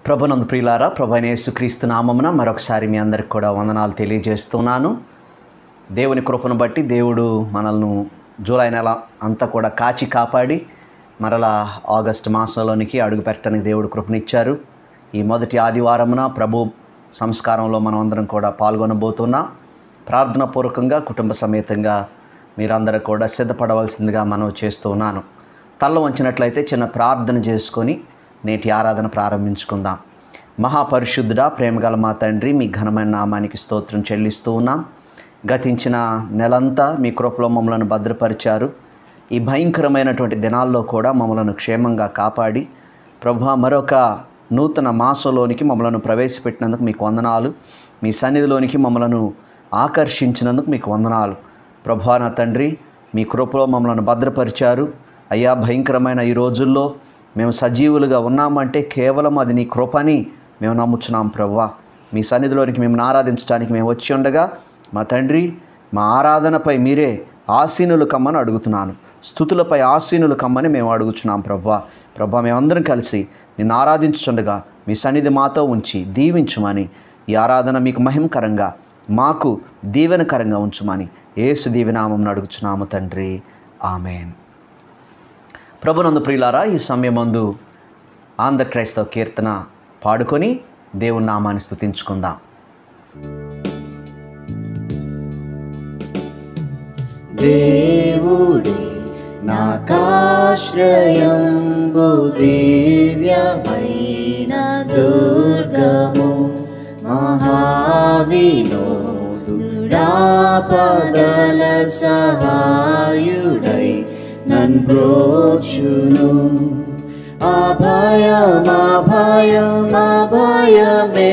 ప్రభునందు ప్రియులారా ప్రభు అయిన యేసుక్రీస్తు నామమున మరొకసారి మీ అందరికి కూడా వందనాలు తెలియజేస్తున్నాను దేవుని కృపను బట్టి దేవుడు మనల్ని జూలై నెల అంతా కూడా కాచి కాపాడి మరలా ఆగస్టు మాసంలోనికి అడుగు పెట్టడానికి దేవుడు కృపనిచ్చారు ఈ మొదటి ఆదివారమున ప్రభు సంస్కారంలో మనం అందరం కూడా పాల్గొనబోతున్నాం ప్రార్థన పూర్వకంగా కుటుంబ సమేతంగా మీరందరూ కూడా సిద్ధపడవలసిందిగా మనం చేస్తూ ఉన్నాను తల్ల వంచినట్లయితే చిన్న ప్రార్థన చేసుకొని నేటి ఆరాధన ప్రారంభించుకుందాం మహాపరిశుద్ధుడా ప్రేమగల మా తండ్రి మీ ఘనమైన నామానికి స్తోత్రం చెల్లిస్తూ ఉన్నాం గతించిన నెలంతా మీ కృపలో మమ్మలను భద్రపరిచారు ఈ భయంకరమైనటువంటి దినాల్లో కూడా మమ్మలను క్షేమంగా కాపాడి ప్రభు మరొక నూతన మాసంలోనికి మమ్మలను ప్రవేశపెట్టినందుకు మీకు వందనాలు మీ సన్నిధిలోనికి మమ్మలను ఆకర్షించినందుకు మీకు వందనాలు ప్రభా నా తండ్రి మీ కృపలో మమ్మల్ని భద్రపరిచారు అయ్యా భయంకరమైన ఈ రోజుల్లో మేము సజీవులుగా ఉన్నామంటే కేవలం అది నీ కృపని మేము నమ్ముచున్నాం ప్రవ్వా మీ సన్నిధిలోనికి మేము ఆరాధించడానికి మేము వచ్చి ఉండగా మా తండ్రి మా ఆరాధనపై మీరే ఆసీనులు కమ్మని అడుగుతున్నాను స్థుతులపై ఆసీనులు కమ్మని మేము అడుగుచున్నాం ప్రభా ప్రభా మేమందరం కలిసి నిన్ను ఆరాధించుండగా మీ సన్నిధి మాతో ఉంచి దీవించుమని ఈ ఆరాధన మీకు మహిమకరంగా మాకు దీవెనకరంగా ఉంచుమని ఏసు దీవెనామం అడుగుచున్నాము తండ్రి ఆమెన్ ప్రభునందు ప్రియులారా ఈ సమయమందు ఆంధ్ర క్రైస్తవ కీర్తన పాడుకొని దేవుని నామాన్ని స్తుతించుకుందాం దేవుడే నాకాశ్రయంబు దివ్యమైన దుర్గము మహావినోదుడాపదల సహాయుడై నన్ బ్రోచును అభయం అభయం అభయమే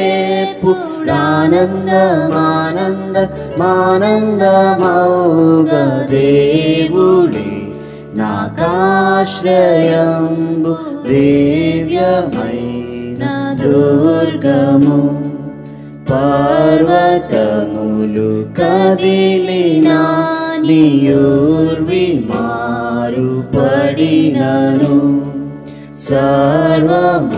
పురానందమానంద మానందమౌగ దేవుడే నాకాశ్రయంబు దివ్యమైన దుర్గము పర్వతములు కదిలినా నియూర్వి మారు పడినను సర్వము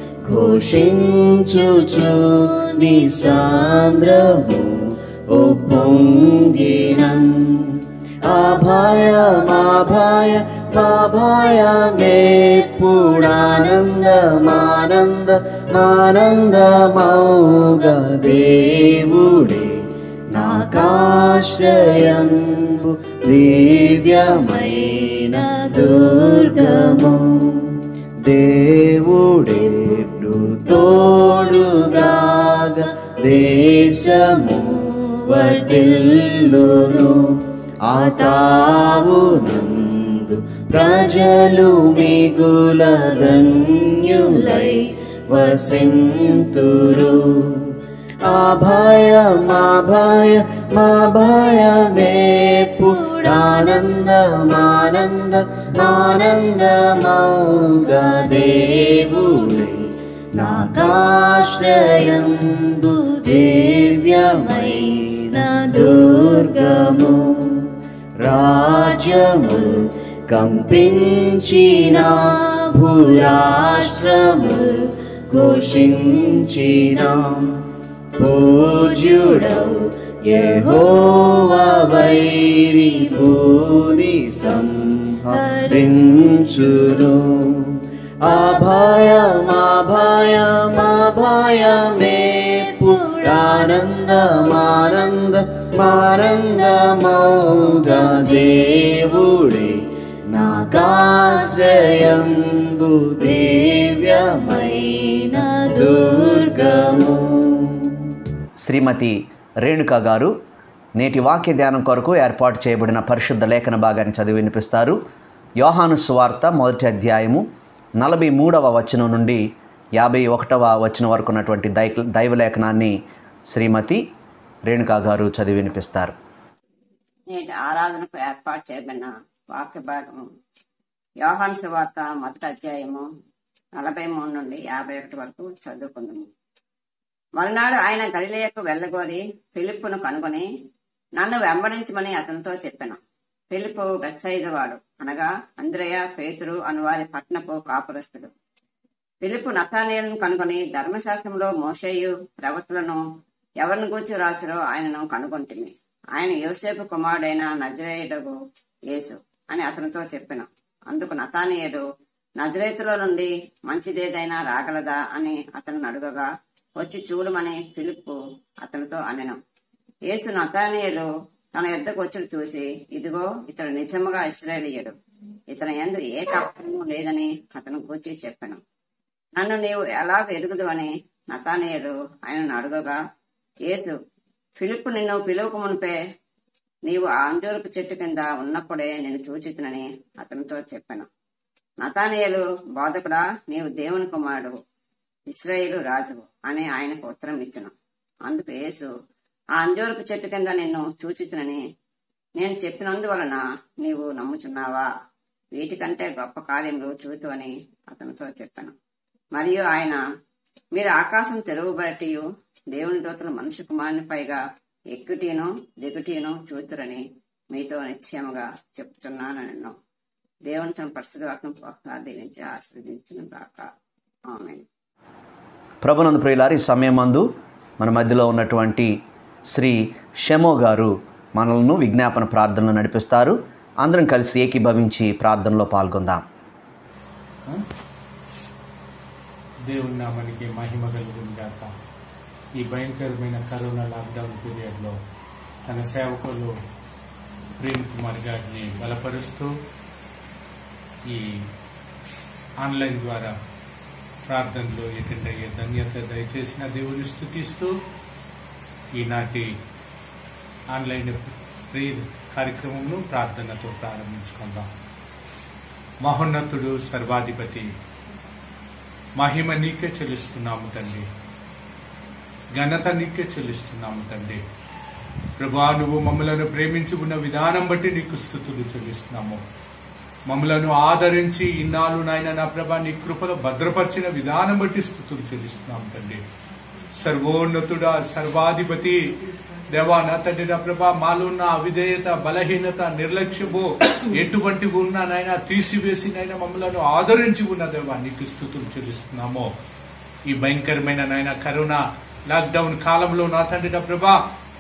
ఘోషించుచు నీ సాంద్రము ఓ పొంగినం అభయం అభయ అభయమే పుడానందమానంద మానందమౌగ దేవుడే నాకాశ్రయంబు దివ్యమైన దుర్గము దేవుడే తోడుగాగ దేశము వర్తిల్లును ఆతావునందు ప్రజలు మిగుల ధన్యులై వసింతురు అభయం అభయ అభయమే పుడానందమానంద ఆనందమౌగ దేవుడే నాకాశ్రయంబు దివ్యమైన దుర్గము రాజ్యము కంపించిన భూరాష్ట్రము ఘోషించిన పూజ్యుడవు యెహోవా వైరి భూరి సంహరించును అభయం అభయం అభయమే పురానందమానంద మానందమౌగ దేవుడే నాకాశ్రయంబు దివ్యమైన దుర్గము శ్రీమతి రేణుక గారు నేటి వాక్య ధ్యానం కొరకు ఏర్పాటు చేయబడిన పరిశుద్ధ లేఖన భాగాన్ని చదివి వినిపిస్తారు యోహాను సువార్త మొదటి అధ్యాయము నలభై మూడవ వచనం నుండి యాభై ఒకటవ వచనం వరకు ఉన్నటువంటి దై దైవలేఖనాన్ని శ్రీమతి రేణుకా గారు చదివి వినిపిస్తారు నేటి ఆరాధనకు ఏర్పాటు చేయబడిన వాక్య భాగము యోహాన్ సువార్త మొదటి అధ్యాయము నలభై మూడు నుండి యాభై ఒకటి వరకు చదువుకుందాము మరునాడు ఆయన గలిలేయకు వెళ్ళగోరి ఫిలిప్పును కనుగొని నన్ను వెంబడించమని అతనితో చెప్పాను ఫిలిపు బెత్సైదు వాడు అనగా అంద్రయ పేతురు అనువారి పట్నపు కాపురస్తుడు పిలుపు నతానియలను కనుగొని ధర్మశాస్త్రంలో మోషేయు ప్రవక్తలను ఎవరిని గూర్చి రాసిరో ఆయనను కనుగొంటిమి ఆయన యోసేపు కుమారుడైన నజరేయుడగు యేసు అని అతనితో చెప్పిన అందుకు నతానియుడు నజరేతులో నుండి మంచిదేదైనా రాగలదా అని అతను అడుగగా వచ్చి చూడమని పిలుపు అతనితో అనెను యేసు నతానియులు తన యుద్ధకు వచ్చి చూసి ఇదిగో ఇతడు నిజముగా ఇస్రాయేలీయుడు ఇతని ఎందు ఏ కపటము లేదని అతను కూర్చి చెప్పాను నన్ను నీవు ఎలాగ ఎరుగుదు అని నతానియులు ఆయనను అడుగగా యేసు ఫిలిప్పు నిన్ను పిలువకు మునిపే నీవు ఆ అంజూరపు చెట్టు కింద ఉన్నప్పుడే నేను చూచితునని అతనితో చెప్పాను నతానియలు బోధకుడా నీవు దేవుని కుమారుడు ఇస్రాయేలు రాజువు అని ఆయనకు ఉత్తరం ఇచ్చను అందుకు యేసు ఆ అంజూరపు చెట్టు కింద నిన్ను సూచించనని నేను చెప్పినందువలన నీవు నమ్ముచున్నావా వీటికంటే గొప్ప కార్యములు చూతు అని అతనితో చెప్పాను మరియు ఆయన మీరు ఆకాశం తెరవబడియు దేవుని దూతలు మనుష్య కుమారుని పైగా ఎక్కుటీను దిగుటీను చూతురని మీతో నిశ్చయముగా చెప్తున్నాను నన్ను దేవుని తన పరిశుధాత్మ దీవించి ఆశీర్వదించును గాక ఆమె ప్రభునందు ప్రియులారి ఈ సమయం మందు మన మధ్యలో ఉన్నటువంటి శ్రీ షమో గారు మనల్ని విజ్ఞాపన ప్రార్థనలు నడిపిస్తారు అందరం కలిసి ఏకీభవించి ప్రార్థనలో పాల్గొందాం దేవుని నామానికి మహిమ కలుగును గాక ఈ భయంకరమైన కరోనా లాక్డౌన్ పీరియడ్లో తన సేవకులు ప్రేమ్ కుమార్ గారిని బలపరుస్తూ ఈ ఆన్లైన్ ద్వారా ప్రార్థనలో అటెండ్ అయ్యే ధన్యత దయచేసిన దేవుని స్థుతిస్తూ ఈనాటి ఆన్లైన్ ప్రేయర్ కార్యక్రమంను ప్రార్థనతో ప్రారంభించుకుందాం మహోన్నతుడు సర్వాధిపతి మహిమ నీకే చెల్లిస్తున్నాము తండ్రి ఘనత నీకే చెల్లిస్తున్నాము తండ్రి ప్రభా నువ్వు మమ్మలను ప్రేమించి ఉన్న విధానం బట్టి నీకు స్థుతులు చెల్లిస్తున్నాము మమ్మలను ఆదరించి ఇన్నాళ్ళు నాయన నా ప్రభా నీ కృపలో భద్రపరిచిన విధానం బట్టి స్థుతులు చెల్లిస్తున్నాము తండ్రి సర్వోన్నతుడా సర్వాధిపతి దేవా నా తండ్రి నా ప్రభా మాలో ఉన్న అవిధేయత బలహీనత నిర్లక్ష్యము ఎటువంటి ఉన్నా నాయన తీసివేసి నాయన మమ్మలను ఆదరించి ఉన్న దేవా నీకు స్థుతులు చెల్లిస్తున్నాము ఈ భయంకరమైన నాయన కరోనా లాక్డౌన్ కాలంలో నా తండ్రి నా ప్రభా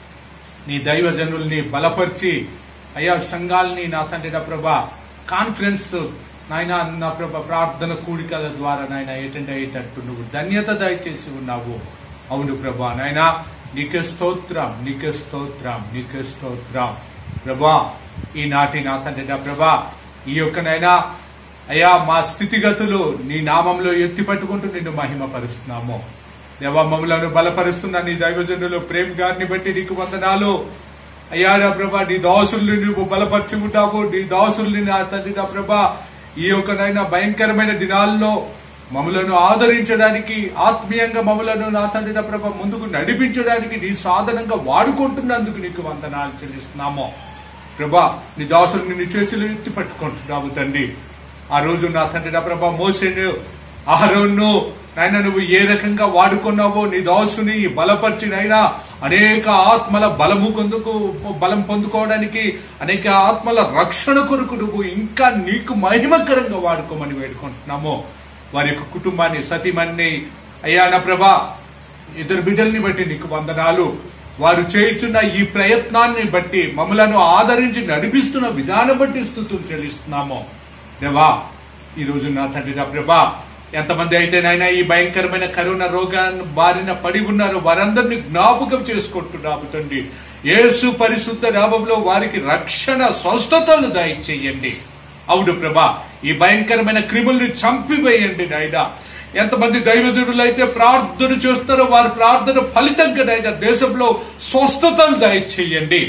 నీ దైవజనుల్ని బలపరిచి అయా సంఘాలని నా తండ్రి నా ప్రభా కాన్ఫరెన్స్ నాయన నా ప్రభ ప్రార్థన కూడికల ద్వారా నాయన అటెండ్ అయ్యేటట్టు నువ్వు ధన్యత దయచేసి ఉన్నావు అవును ప్రభా నాయన నీకే స్తోత్రం నీకే స్తోత్రం నీకే స్తోత్రం ప్రభా ఈనాటి నా తండ్రి నా ప్రభా ఈ యొక్క నైనా అయ్యా మా స్థితిగతులు నీ నామంలో ఎత్తి పట్టుకుంటూ నిన్ను మహిమపరుస్తున్నాము దేవా మమ్మలను బలపరుస్తున్న నీ దైవజనులు ప్రేమ్ గారిని బట్టి నీకు వందనాలు అయ్యా నా ప్రభా నీ దాసుల్ని నువ్వు బలపరిచి ఉంటావు నీ దాసుల్ని నా తండ్రి నా ప్రభా ఈ యొక్క నైనా భయంకరమైన దినాల్లో మమ్మలను ఆదరించడానికి ఆత్మీయంగా మమ్మలను నా తండ్రి నా ప్రభా ముందుకు నడిపించడానికి నీ సాధనంగా వాడుకుంటున్నందుకు నీకు వందనాలు చెల్లిస్తున్నాము ప్రభా నీ దాసుల్ని నీ చేతులు ఎత్తి పట్టుకుంటున్నావు తండ్రి ఆ రోజు నా తండ్రి నా ప్రభా మోసేను ఆహారోను నాయన నువ్వు ఏ రకంగా వాడుకున్నావో నీ దాసుని బలపరిచి నైనా అనేక ఆత్మల బలము కొందుకు బలం పొందుకోవడానికి అనేక ఆత్మల రక్షణ కొరకు నువ్వు ఇంకా నీకు మహిమకరంగా వాడుకోమని వేడుకుంటున్నాము వారి యొక్క కుటుంబాన్ని సతీమణ్ణి అయ్యా నా ప్రభా ఇద్దరు బిడ్డల్ని బట్టి నీకు వందనాలు వారు చేయుచున్న ఈ ప్రయత్నాన్ని బట్టి మమ్మలను ఆదరించి నడిపిస్తున్న విధానం బట్టి స్థుతులు చెల్లిస్తున్నాము దేవా ఈ రోజు నా తండ్రి నా ప్రభా ఎంతమంది అయితే నాయన ఈ భయంకరమైన కరోనా రోగాన్ని బారిన పడి ఉన్నారో వారందరినీ జ్ఞాపకం చేసుకుంటున్నాము తండ్రి యేసు పరిశుద్ధ నామంలో వారికి రక్షణ స్వస్థతలు దయచేయండి అవును ప్రభా ఈ భయంకరమైన క్రిముల్ని చంపివేయండి నాయన ఎంతమంది దైవజనులు అయితే ప్రార్థన చేస్తారో వారి ప్రార్థన ఫలితంగా నాయన దేశంలో స్వస్థతలు దయచేయండి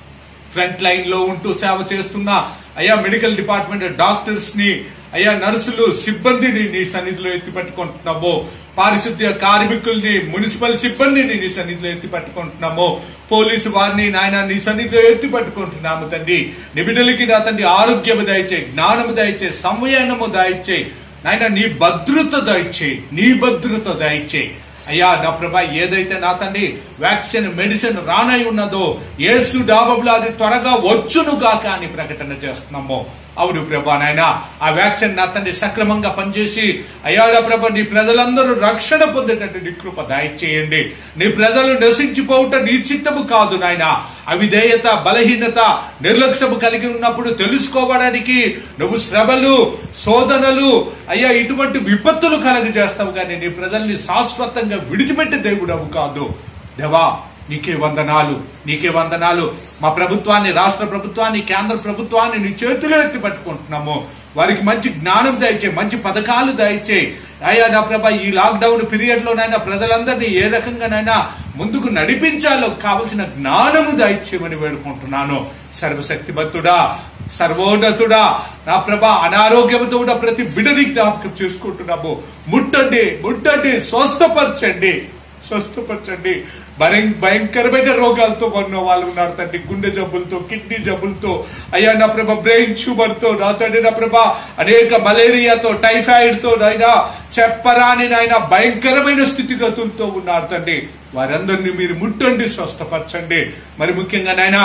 ఫ్రంట్ లైన్ లో ఉంటూ సేవ చేస్తున్న అయ్యా మెడికల్ డిపార్ట్మెంట్ డాక్టర్స్ ని అయ్యా నర్సులు సిబ్బందిని నీ సన్నిధిలో ఎత్తి పట్టుకుంటున్నాము పారిశుద్ధ్య కార్మికుల్ని మున్సిపల్ సిబ్బందిని నీ సన్నిధిలో ఎత్తి పట్టుకుంటున్నాము పోలీసు వారిని నాయన నీ సన్నిధిలో ఎత్తి పట్టుకుంటున్నాము తండ్రి నిబిడలకి నా తండ్రి ఆరోగ్యము దయచే జ్ఞానము దయచే సంవయనము దయచే నాయన నీ భద్రత దయచే నీ భద్రత దయచే అయ్యా నా ప్రభా ఏదైతే నా తండ్రి వ్యాక్సిన్ మెడిసిన్ రానై ఉన్నదో ఏసు డాబులో అది త్వరగా వచ్చును గాక అని ప్రకటన చేస్తున్నాము అవును ప్రభా నాయన ఆ వ్యాక్సిన్ నా తండ్రి సక్రమంగా పనిచేసి అయ్యాడా ప్రభ నీ ప్రజలందరూ రక్షణ పొందేటట్టు నీ కృప దయచేయండి నీ ప్రజలు నశించిపోవుట నీ చిత్తము కాదు నాయన అవిధేయత బలహీనత నిర్లక్ష్యము కలిగి ఉన్నప్పుడు తెలుసుకోవడానికి నువ్వు శ్రమలు శోధనలు అయ్యా ఇటువంటి విపత్తులు కలగజేస్తావు కానీ నీ ప్రజల్ని శాశ్వతంగా విడిచిపెట్టే దేవుడవు కాదు దేవా నీకే వందనాలు నీకే వందనాలు మా ప్రభుత్వాన్ని రాష్ట్ర ప్రభుత్వాన్ని కేంద్ర ప్రభుత్వాన్ని నీ చేతిలో ఎత్తి పట్టుకుంటున్నాము వారికి మంచి జ్ఞానం దయచే మంచి పథకాలు దయచే అయ్యా నా ప్రభా ఈ లాక్డౌన్ పీరియడ్ లోనైనా ప్రజలందరినీ ఏ రకంగానైనా ముందుకు నడిపించాలో కావలసిన జ్ఞానము దయచేయమని వేడుకుంటున్నాను సర్వశక్తిమంతుడా సర్వోన్నతుడా నా ప్రభా అనారోగ్యంతో ఉన్న ప్రతి బిడని జ్ఞాపకం చేసుకుంటున్నాము ముట్టండి ముట్టండి స్వస్థపరచండి స్వస్థపరచండి భయం భయంకరమైన రోగాలతో ఉన్న వాళ్ళు ఉన్నారు తండ్రి గుండె జబ్బులతో కిడ్నీ జబ్బులతో అయ్యా నా ప్రభ బ్రెయిన్ ట్యూమర్ తో నా తండ్రి నా ప్రభ అనేక మలేరియాతో టైఫాయిడ్ తో నైనా చెప్పరాని నాయన భయంకరమైన స్థితిగతులతో ఉన్నారు తండ్రి వారందరినీ మీరు ముట్టండి స్వస్థపరచండి మరి ముఖ్యంగా నాయనా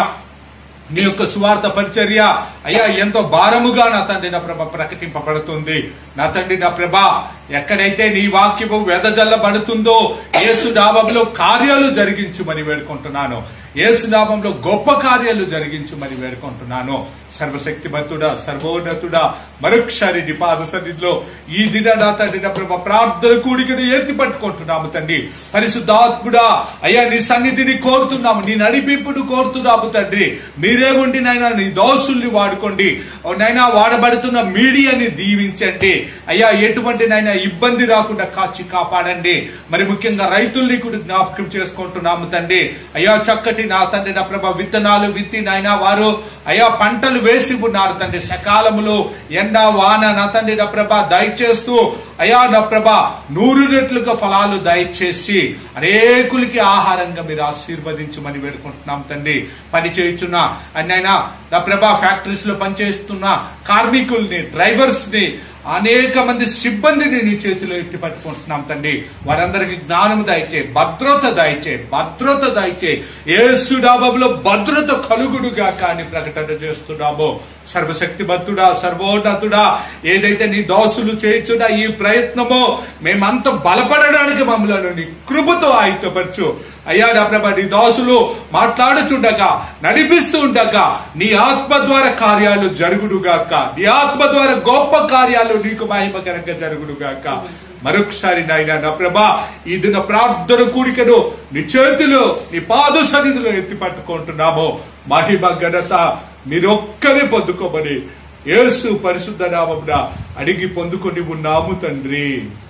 నీ యొక్క సువార్త పరిచర్య అయ్యా ఎంతో భారముగా నా తండ్రి నా ప్రభ ప్రకటింపబడుతుంది నా తండ్రి నా ప్రభ ఎక్కడైతే నీ వాక్యము వెదజల్లబడుతుందో యేసు నామంలో కార్యాలు జరిగించుమని వేడుకుంటున్నాను యేసు నామంలో గొప్ప కార్యాలు జరిగించుమని వేడుకుంటున్నాను సర్వశక్తిమంతుడా సర్వోన్నతుడా మరొకసారి నీ పాద సన్నిధిలో ఈ దిన నా తండ్రి నా ప్రభ ప్రార్థన కూడికను ఎత్తి పట్టుకుంటున్నాము తండ్రి పరిశుద్ధాత్ముడా అయ్యా నీ సన్నిధిని కోరుతున్నాము నీ నడిపింపును కోరుతున్నాము తండ్రి మీరే ఉండి నైనా నీ దోషుల్ని వాడుకోండి ఓ నైనా వాడబడుతున్న మీడియాని దీవించండి అయ్యా ఎటువంటి నైనా ఇబ్బంది రాకుండా కాచి కాపాడండి మరి ముఖ్యంగా రైతుల్ని కూడా జ్ఞాపకం చేసుకుంటున్నాము తండ్రి అయ్యా చక్కటి నా తండ్రి నా ప్రభ విత్తనాలు విత్తి నాయనా వారు అయ్యా పంటలు వేసి ఉన్నారు తండ్రి సకాలములో ఎండ వాన నా తండ్రి నా ప్రభ దయచేస్తూ అయ్యా నా ప్రభ నూరు రెట్లుగా ఫలాలు దయచేసి అనేకులకి ఆహారంగా మీరు ఆశీర్వదించమని వేడుకుంటున్నాం తండ్రి పని చేయుచున్న అన్నైనా నా ప్రభ ఫ్యాక్టరీస్ లో పనిచేస్తున్న కార్మికుల్ని డ్రైవర్స్ ని అనేక మంది సిబ్బందిని నీ చేతిలో ఎత్తి పట్టుకుంటున్నాం తండ్రి వారందరికి జ్ఞానము దయచే భద్రత దయచే భద్రత దయచే ఏసు డాబాబులో భద్రత కలుగుడుగా కానీ ప్రకటన చేస్తున్నాము సర్వశక్తి భక్తుడా సర్వోన్నతుడా ఏదైతే నీ దోసులు చేయుచున్న ఈ ప్రయత్నమో మేమంత బలపడడానికి మమ్మల్ని నీ కృపతో ఆయుతపరచు అయ్యా నా ప్రభ నీ దాసులు మాట్లాడుచుండగా నడిపిస్తూ ఉండగా నీ ఆత్మ ద్వారా కార్యాలు జరుగుడుగాక నీ ఆత్మ ద్వారా గొప్ప కార్యాలు నీకు మహిమకరంగా జరుగుడుగాక మరొకసారి నాయన నా ప్రభా ఈ దిన ప్రార్థన కూడికను నీ చేతిలో నీ పాద సన్నిధిలో ఎత్తి పట్టుకుంటున్నాము మహిమ ఘనత మీరొక్కరే పొందుకోమని యేసు పరిశుద్ధ నామమున అడిగి పొందుకొని ఉన్నాము తండ్రి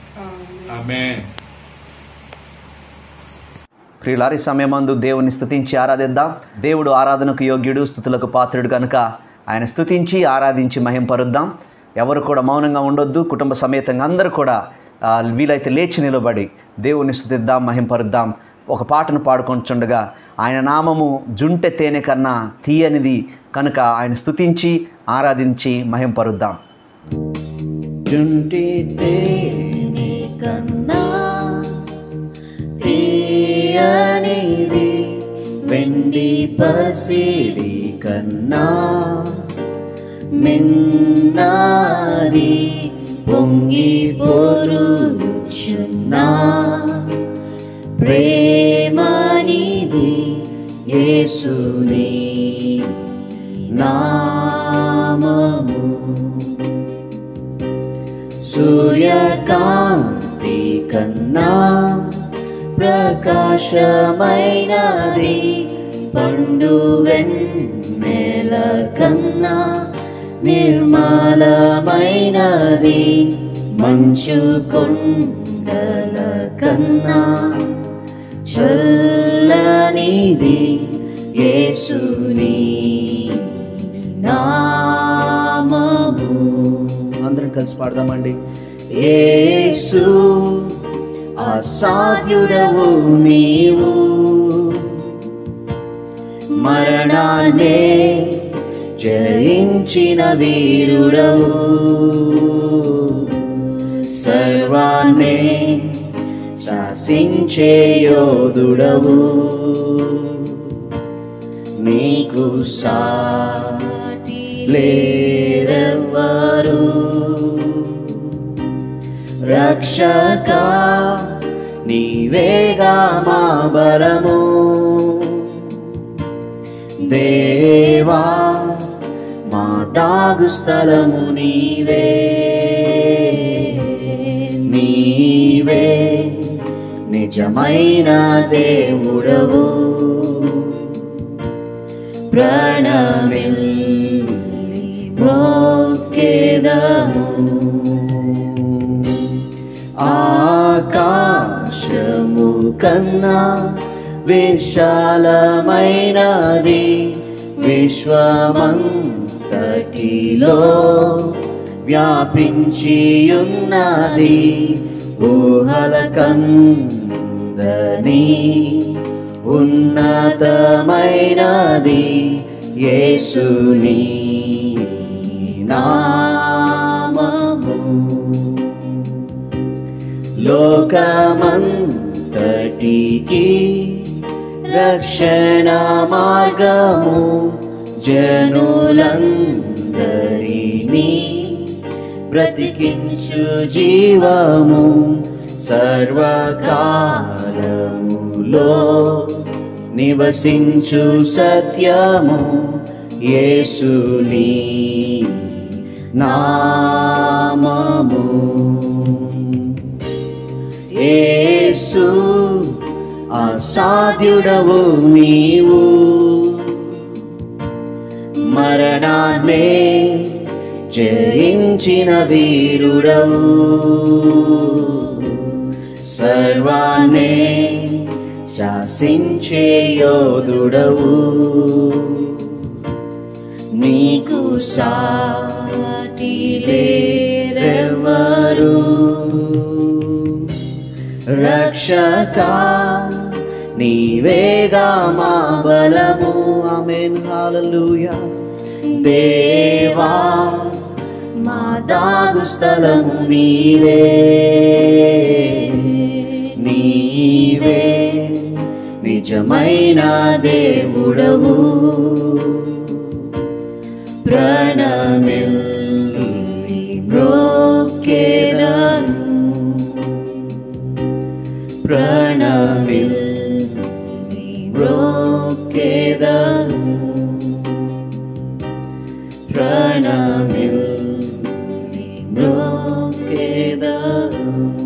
ఆమేన్ ప్రియులారి సమయమందు దేవుని స్తుతించి ఆరాధిద్దాం దేవుడు ఆరాధనకు యోగ్యుడు స్థుతులకు పాత్రుడు కనుక ఆయన స్తుతించి ఆరాధించి మహింపరుద్దాం ఎవరు కూడా మౌనంగా ఉండొద్దు కుటుంబ సమేతంగా అందరూ కూడా ఆ, వీలైతే లేచి నిలబడి దేవుని స్తుతిద్దాం మహింపరుద్దాం ఒక పాటను పాడుకుంటుండగా ఆయన నామము జుంటె తేనె కన్నా తీయనిది కనుక ఆయన స్తుతించి ఆరాధించి మహింపరుద్దాం జుంటి నీ కన్నా తీయనిది వెండి పసిడి కన్నా మిన్నారి పొంగి పొరుచున్నా ప్రేమనిది యేసుని నామము సూర్యకాంతి కన్నా ప్రకాశమైనది పండు వెన్నెల కన్నా నిర్మలమైనది మంచు కొండల కన్నా చల్లనిది యేసుని నామము అందరం కలిసి పాడదామండి యేసు అసాధ్యుడవు నీవు మరణాన్నే జయించిన వీరుడవు సర్వాన్నే శాసించే యోధుడవు నీకు సాటి లేరెవ్వరు రక్షక నీవేగా మా బలము దేవా మా దాగు స్థలము నీవే నీవే నిజమైన దేవుడవు ప్రణమిల్లి మ్రోక్కేదమును ఆకాశము కన్నా విశాలమైనది విశ్వమంతటిలో వ్యాపించియున్నది ఊహల కందని ఉన్నతమైనది యేసుని నామము లోకమంతటికి రక్షణ మార్గము జనులందరినీ బ్రతికించు జీవము సర్వకాలములో నివసించు సత్యము యేసుని నామము యేసు అసాధ్యుడవు నీవు మరణాన్నే జయించిన వీరుడవు సర్వాన్నే శాసించే యోధుడవు నీకు సాటి లేరెవ్వరు రక్షక నీవేగా మా బలము ఆమెన్ హల్లెలూయా దేవా మా దాగు స్థలము నీవే నీవే నిజమైన దేవుడవు ప్రణమిల్లి మ్రోక్కేదను ప్రణమిల్లి మ్రోక్కేదను ప్రణమిల్లి మ్రోక్కేదను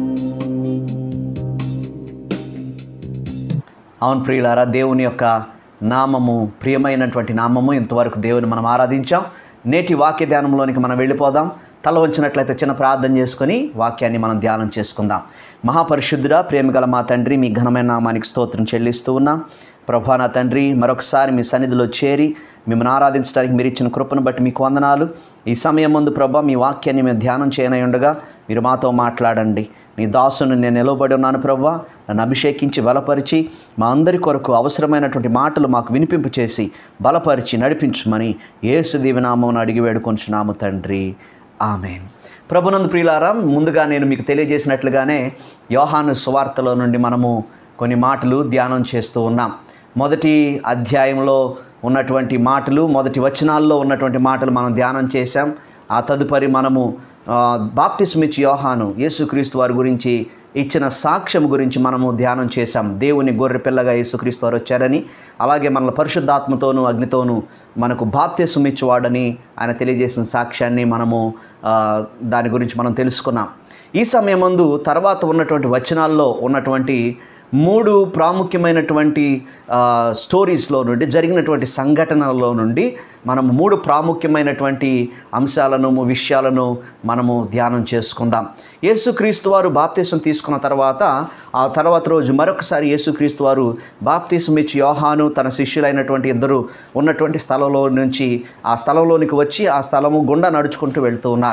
అవును ప్రియులారా దేవుని యొక్క నామము ప్రియమైనటువంటి నామము ఇంతవరకు దేవుని మనం ఆరాధించాం నేటి వాక్య ధ్యానంలోనికి మనం వెళ్ళిపోదాం తల వంచినట్లయితే చిన్న ప్రార్థన చేసుకొని వాక్యాన్ని మనం ధ్యానం చేసుకుందాం మహాపరిశుద్ధుడా ప్రేమగల మా తండ్రి మీ ఘనమైన నామానికి స్తోత్రం చెల్లిస్తూ ఉన్నాం ప్రభా నా తండ్రి మరొకసారి మీ సన్నిధిలో చేరి మిమ్మల్ని ఆరాధించడానికి మీరు ఇచ్చిన కృపను బట్టి మీకు వందనాలు ఈ సమయం ముందు ప్రభా మీ వాక్యాన్ని మేము ధ్యానం చేయనై ఉండగా మీరు మాతో మాట్లాడండి నీ దాసును నేను నిలవబడి ఉన్నాను ప్రభా నన్ను అభిషేకించి బలపరిచి మా అందరి కొరకు అవసరమైనటువంటి మాటలు మాకు వినిపింపు చేసి బలపరిచి నడిపించమని యేసు దీవనామం అడిగి వేడుకొంచున్నాము తండ్రి ఆమెన్ ప్రభునందు ప్రియులారా ముందుగా నేను మీకు తెలియజేసినట్లుగానే యోహాను సువార్తలో నుండి మనము కొన్ని మాటలు ధ్యానం చేస్తూ ఉన్నాం మొదటి అధ్యాయంలో ఉన్నటువంటి మాటలు మొదటి వచనాల్లో ఉన్నటువంటి మాటలు మనం ధ్యానం చేశాం ఆ తదుపరి మనము ఆ, బాప్తిస్మిచ్ యోహాను యేసుక్రీస్తు వారి గురించి ఇచ్చిన సాక్ష్యం గురించి మనము ధ్యానం చేశాం దేవుని గొర్రె పిల్లగా యేసుక్రీస్తు వారు వచ్చారని అలాగే మనల్ని పరిశుద్ధాత్మతోనూ అగ్నితోనూ మనకు బాప్తిసం ఇచ్చేవాడని ఆయన తెలియజేసిన సాక్ష్యాన్ని మనము ఆ, దాని గురించి మనం తెలుసుకున్నాం ఈ సమయం ముందు తర్వాత ఉన్నటువంటి వచనాల్లో ఉన్నటువంటి మూడు ప్రాముఖ్యమైనటువంటి ఆ, స్టోరీస్లో నుండి జరిగినటువంటి సంఘటనలలో నుండి మనం మూడు ప్రాముఖ్యమైనటువంటి అంశాలను విషయాలను మనము ధ్యానం చేసుకుందాం యేసుక్రీస్తు వారు బాప్తీసం తీసుకున్న తర్వాత ఆ తర్వాత రోజు మరొకసారి యేసుక్రీస్తు వారు బాప్తీసం ఇచ్చి యోహాను తన శిష్యులైనటువంటి ఇద్దరు ఉన్నటువంటి స్థలంలో నుంచి ఆ స్థలంలోనికి వచ్చి ఆ స్థలము గుండా నడుచుకుంటూ వెళ్తూ ఉన్నారు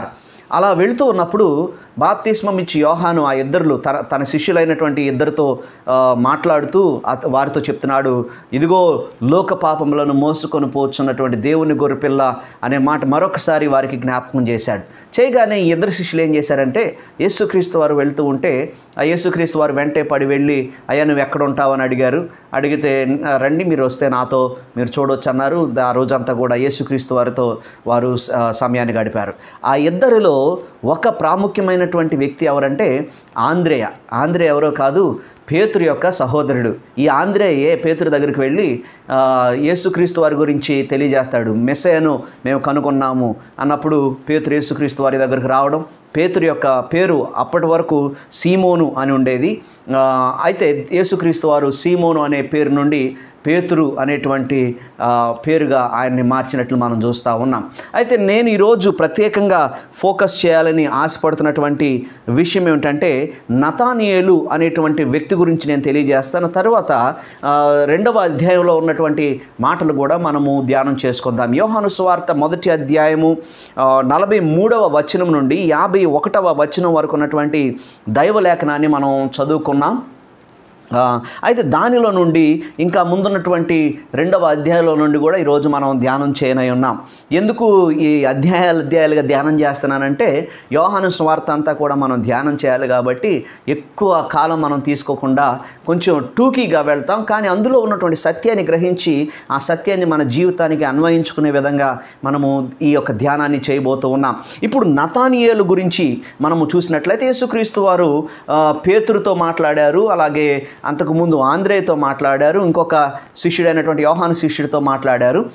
అలా వెళుతూ ఉన్నప్పుడు బాప్తిస్మం ఇచ్చి యోహాను ఆ ఇద్దరు తన తన శిష్యులైనటువంటి ఇద్దరితో ఆ, మాట్లాడుతూ అత- వారితో చెప్తున్నాడు ఇదిగో లోక పాపములను మోసుకొని పోచున్నటువంటి దేవుని గొర్రెపిల్ల అనే మాట మరొకసారి వారికి జ్ఞాపకం చేశాడు చేయగానే ఈ ఇద్దరు శిష్యులు ఏం చేశారంటే యేసుక్రీస్తు వారు వెళ్తూ ఉంటే ఆ యేసుక్రీస్తు వారు వెంటే పడి వెళ్ళి అయ్యా నువ్వు ఎక్కడ ఉంటావు అని అడిగారు అడిగితే "ఆ, రండి మీరు వస్తే నాతో మీరు చూడొచ్చు అన్నారు ఆ రోజంతా కూడా యేసుక్రీస్తు వారితో వారు స- సమయాన్ని గడిపారు ఆ ఇద్దరిలో ఒక ప్రాముఖ్యమైనటువంటి వ్యక్తి ఎవరంటే ఆంధ్రేయ ఆంధ్రేయ ఎవరో కాదు పేతురు యొక్క సహోదరుడు ఈ ఆంధ్రేయే పేతురు దగ్గరికి వెళ్ళి ఆ, యేసుక్రీస్తు వారి గురించి తెలియజేస్తాడు మెస్సయను మేము కనుగొన్నాము అన్నప్పుడు పేతురు యేసుక్రీస్తు వారి దగ్గరికి రావడం పేతురు యొక్క పేరు అప్పటి వరకు సీమోను అని ఉండేది ఆ, అయితే యేసుక్రీస్తు వారు సీమోను అనే పేరు నుండి పేతురు అనేటువంటి ఆ, పేరుగా ఆయన్ని మార్చినట్లు మనం చూస్తూ ఉన్నాం అయితే నేను ఈరోజు ప్రత్యేకంగా ఫోకస్ చేయాలని ఆశపడుతున్నటువంటి విషయం ఏమిటంటే నతానియేలు అనేటువంటి వ్యక్తి గురించి నేను తెలియజేస్తాను తర్వాత ఆ, రెండవ అధ్యాయంలో ఉన్నటువంటి మాటలు కూడా మనము ధ్యానం చేసుకుందాం యోహాను సువార్త మొదటి అధ్యాయము ఆ, నలభై మూడవ వచనం నుండి యాభై ఒకటవ వచనం వరకు ఉన్నటువంటి దైవలేఖనాన్ని మనం చదువుకున్నాం ఆ, అయితే దానిలో నుండి ఇంకా ముందున్నటువంటి రెండవ అధ్యాయంలో నుండి కూడా ఈరోజు మనం ధ్యానం చేయనై ఉన్నాం ఎందుకు ఈ అధ్యాయాలు అధ్యాయాలుగా ధ్యానం చేస్తున్నానంటే యోహాను స్వార్థ అంతా కూడా మనం ధ్యానం చేయాలి కాబట్టి ఎక్కువ కాలం మనం తీసుకోకుండా కొంచెం టూకీగా వెళ్తాం కానీ అందులో ఉన్నటువంటి సత్యాన్ని గ్రహించి ఆ సత్యాన్ని మన జీవితానికి అన్వయించుకునే విధంగా మనము ఈ యొక్క ధ్యానాన్ని చేయబోతూ ఉన్నాం ఇప్పుడు నతానియేలు గురించి మనము చూసినట్లయితే యేసుక్రీస్తు వారు ఆ, పేతురుతో మాట్లాడారు అలాగే అంతకుముందు ఆంధ్రేయతో మాట్లాడారు ఇంకొక శిష్యుడైనటువంటి యోహాను శిష్యుడితో మాట్లాడారు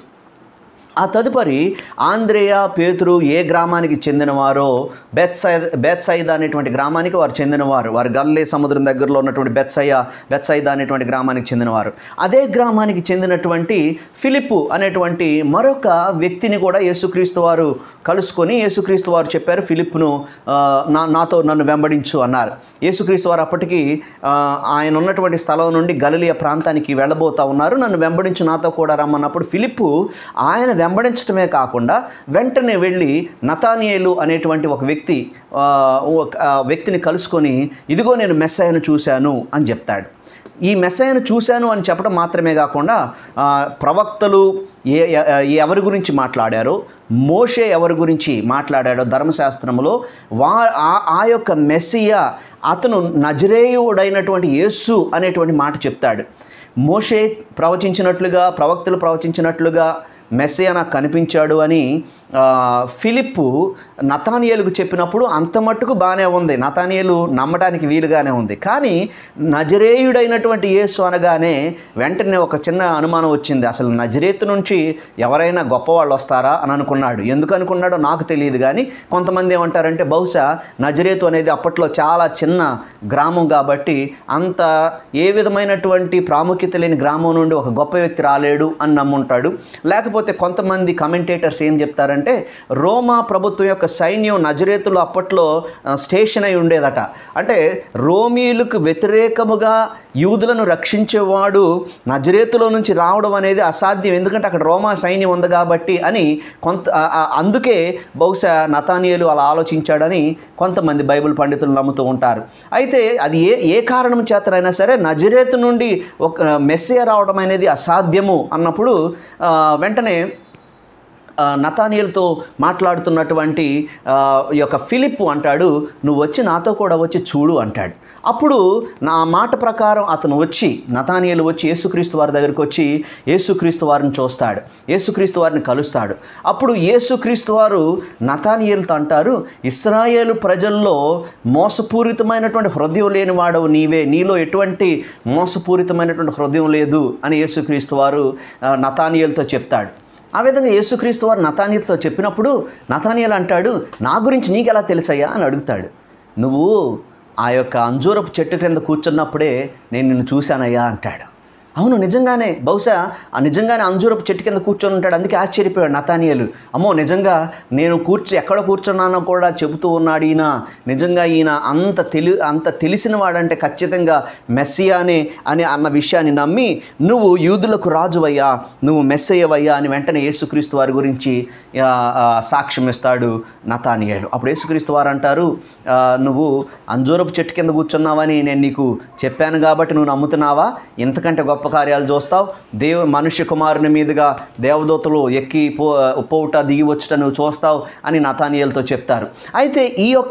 ఆ తదుపరి ఆంధ్రేయ పేతురు ఏ గ్రామానికి చెందినవారో బెత్సైద బెత్సైద అనేటువంటి గ్రామానికి వారు చెందినవారు వారు గల్లే సముద్రం దగ్గరలో ఉన్నటువంటి బెత్సయ్య బెత్సైద అనేటువంటి గ్రామానికి చెందినవారు అదే గ్రామానికి చెందినటువంటి ఫిలిప్పు అనేటువంటి మరొక వ్యక్తిని కూడా యేసుక్రీస్తు వారు కలుసుకొని యేసుక్రీస్తు వారు చెప్పారు ఫిలిప్పును ఆ, నా నాతో నన్ను వెంబడించు అన్నారు యేసుక్రీస్తు వారు అప్పటికి ఆ, ఆయన ఉన్నటువంటి స్థలం నుండి గలిలియ ప్రాంతానికి వెళ్ళబోతా ఉన్నారు నన్ను వెంబడించు నాతో కూడా రమ్మన్నప్పుడు ఫిలిప్పు ఆయన వెంబడించడమే కాకుండా వెంటనే వెళ్ళి నతానియేలు అనేటువంటి ఒక వ్యక్తి ఆ, ఒక ఆ, వ్యక్తిని కలుసుకొని ఇదిగో నేను మెస్సయ్యను చూశాను అని చెప్తాడు ఈ మెస్సయ్యను చూశాను అని చెప్పడం మాత్రమే కాకుండా ఆ, ప్రవక్తలు ఏ ఎ- ఎవరి గురించి మాట్లాడారో మోషే ఎవరి గురించి మాట్లాడాడో ధర్మశాస్త్రములో వా ఆ- ఆ యొక్క మెస్సియా అతను నజరేయుడైనటువంటి యేసు అనేటువంటి మాట చెప్తాడు మోషే ప్రవచించినట్లుగా ప్రవక్తలు ప్రవచించినట్లుగా మెస్సయ్య నాకు కనిపించాడు అని ఆ, ఫిలిప్పు నతానియేలుకు చెప్పినప్పుడు అంత మట్టుకు బాగానే ఉంది నతానియేలు నమ్మడానికి వీలుగానే ఉంది కానీ నజరేయుడైనటువంటి యేసు అనగానే వెంటనే ఒక చిన్న అనుమానం వచ్చింది అసలు నజరేతు నుంచి ఎవరైనా గొప్పవాళ్ళు వస్తారా అని అనుకున్నాడు ఎందుకు అనుకున్నాడో నాకు తెలియదు కానీ కొంతమంది ఏమంటారంటే బహుశా నజరేతు అనేది అప్పట్లో చాలా చిన్న గ్రామం కాబట్టి అంత ఏ విధమైనటువంటి ప్రాముఖ్యత లేని గ్రామం నుండి ఒక గొప్ప వ్యక్తి రాలేడు అని నమ్ముంటాడు లేకపోతే కొంతమంది కమెంటేటర్స్ ఏం చెప్తారంటే రోమా ప్రభుత్వం యొక్క సైన్యం నజరేతులు అప్పట్లో ఆ, స్టేషన్ అయి ఉండేదట అంటే రోమీయులకు వ్యతిరేకముగా యూదులను రక్షించేవాడు నజరేతులో నుంచి రావడం అనేది అసాధ్యం ఎందుకంటే అక్కడ రోమా సైన్యం ఉంది కాబట్టి అని కొంత ఆ- ఆ- అందుకే బహుశా నతానియలు అలా ఆలోచించాడని కొంతమంది బైబిల్ పండితులు నమ్ముతూ ఉంటారు అయితే అది ఏ ఏ కారణం చేతనైనా సరే నజరేతు నుండి ఒక మెస్సియా రావడం అనేది అసాధ్యము అన్నప్పుడు ఆ, వెంటనే ఆ, నతానియల్తో మాట్లాడుతున్నటువంటి ఆ, ఈ యొక్క ఫిలిప్ అంటాడు నువ్వు వచ్చి నాతో కూడా వచ్చి చూడు అంటాడు అప్పుడు నా మాట ప్రకారం అతను వచ్చి నతానియలు వచ్చి యేసుక్రీస్తు వారి దగ్గరికి వచ్చి యేసుక్రీస్తు వారిని చూస్తాడు యేసుక్రీస్తు వారిని కలుస్తాడు అప్పుడు యేసుక్రీస్తు వారు నతానియలతో అంటారు ఇస్రాయేలు ప్రజల్లో మోసపూరితమైనటువంటి హృదయం లేని వాడవు నీవే నీలో ఎటువంటి మోసపూరితమైనటువంటి హృదయం లేదు అని యేసుక్రీస్తు వారు ఆ, నతానియలతో చెప్తాడు ఆ విధంగా యేసుక్రీస్తు వారు నతానియలతో చెప్పినప్పుడు నతానియల్ అంటాడు నా గురించి నీకు ఎలా తెలుసయ్యా అని అడుగుతాడు నువ్వు ఆ యొక్క అంజూరపు చెట్టు క్రింద కూర్చున్నప్పుడే నేను నిన్ను చూశానయ్యా అంటాడు అవును నిజంగానే బహుశా ఆ నిజంగానే అంజూరపు చెట్టు కింద కూర్చొని ఉంటాడు అందుకే ఆశ్చర్యపోయాడు నతానియలు అమ్మో నిజంగా నేను కూర్చో ఎక్కడ కూర్చున్నానో కూడా చెబుతూ ఉన్నాడు ఈయన నిజంగా ఈయన అంత తెలి అంత తెలిసిన వాడంటే ఖచ్చితంగా మెస్సియానే అని అన్న విషయాన్ని నమ్మి నువ్వు యూదులకు రాజువయ్యా నువ్వు మెస్సయ్యవయ్యా అని వెంటనే యేసుక్రీస్తు వారి గురించి ఆ, ఆ, సాక్ష్యం ఇస్తాడు నతానియాలు అప్పుడు యేసుక్రీస్తు వారు అంటారు ఆ, నువ్వు అంజూరపు చెట్టు కింద కూర్చున్నావని నేను నీకు చెప్పాను కాబట్టి నువ్వు నమ్ముతున్నావా ఇంతకంటే గొప్ప కార్యాలు చూస్తావు దేవ మనుష్య కుమారుని మీదుగా దేవదూతలు ఎక్కి పో పోవుట దిగి వచ్చుట నువ్వు చూస్తావు అని నతానియలతో చెప్తారు అయితే ఈ యొక్క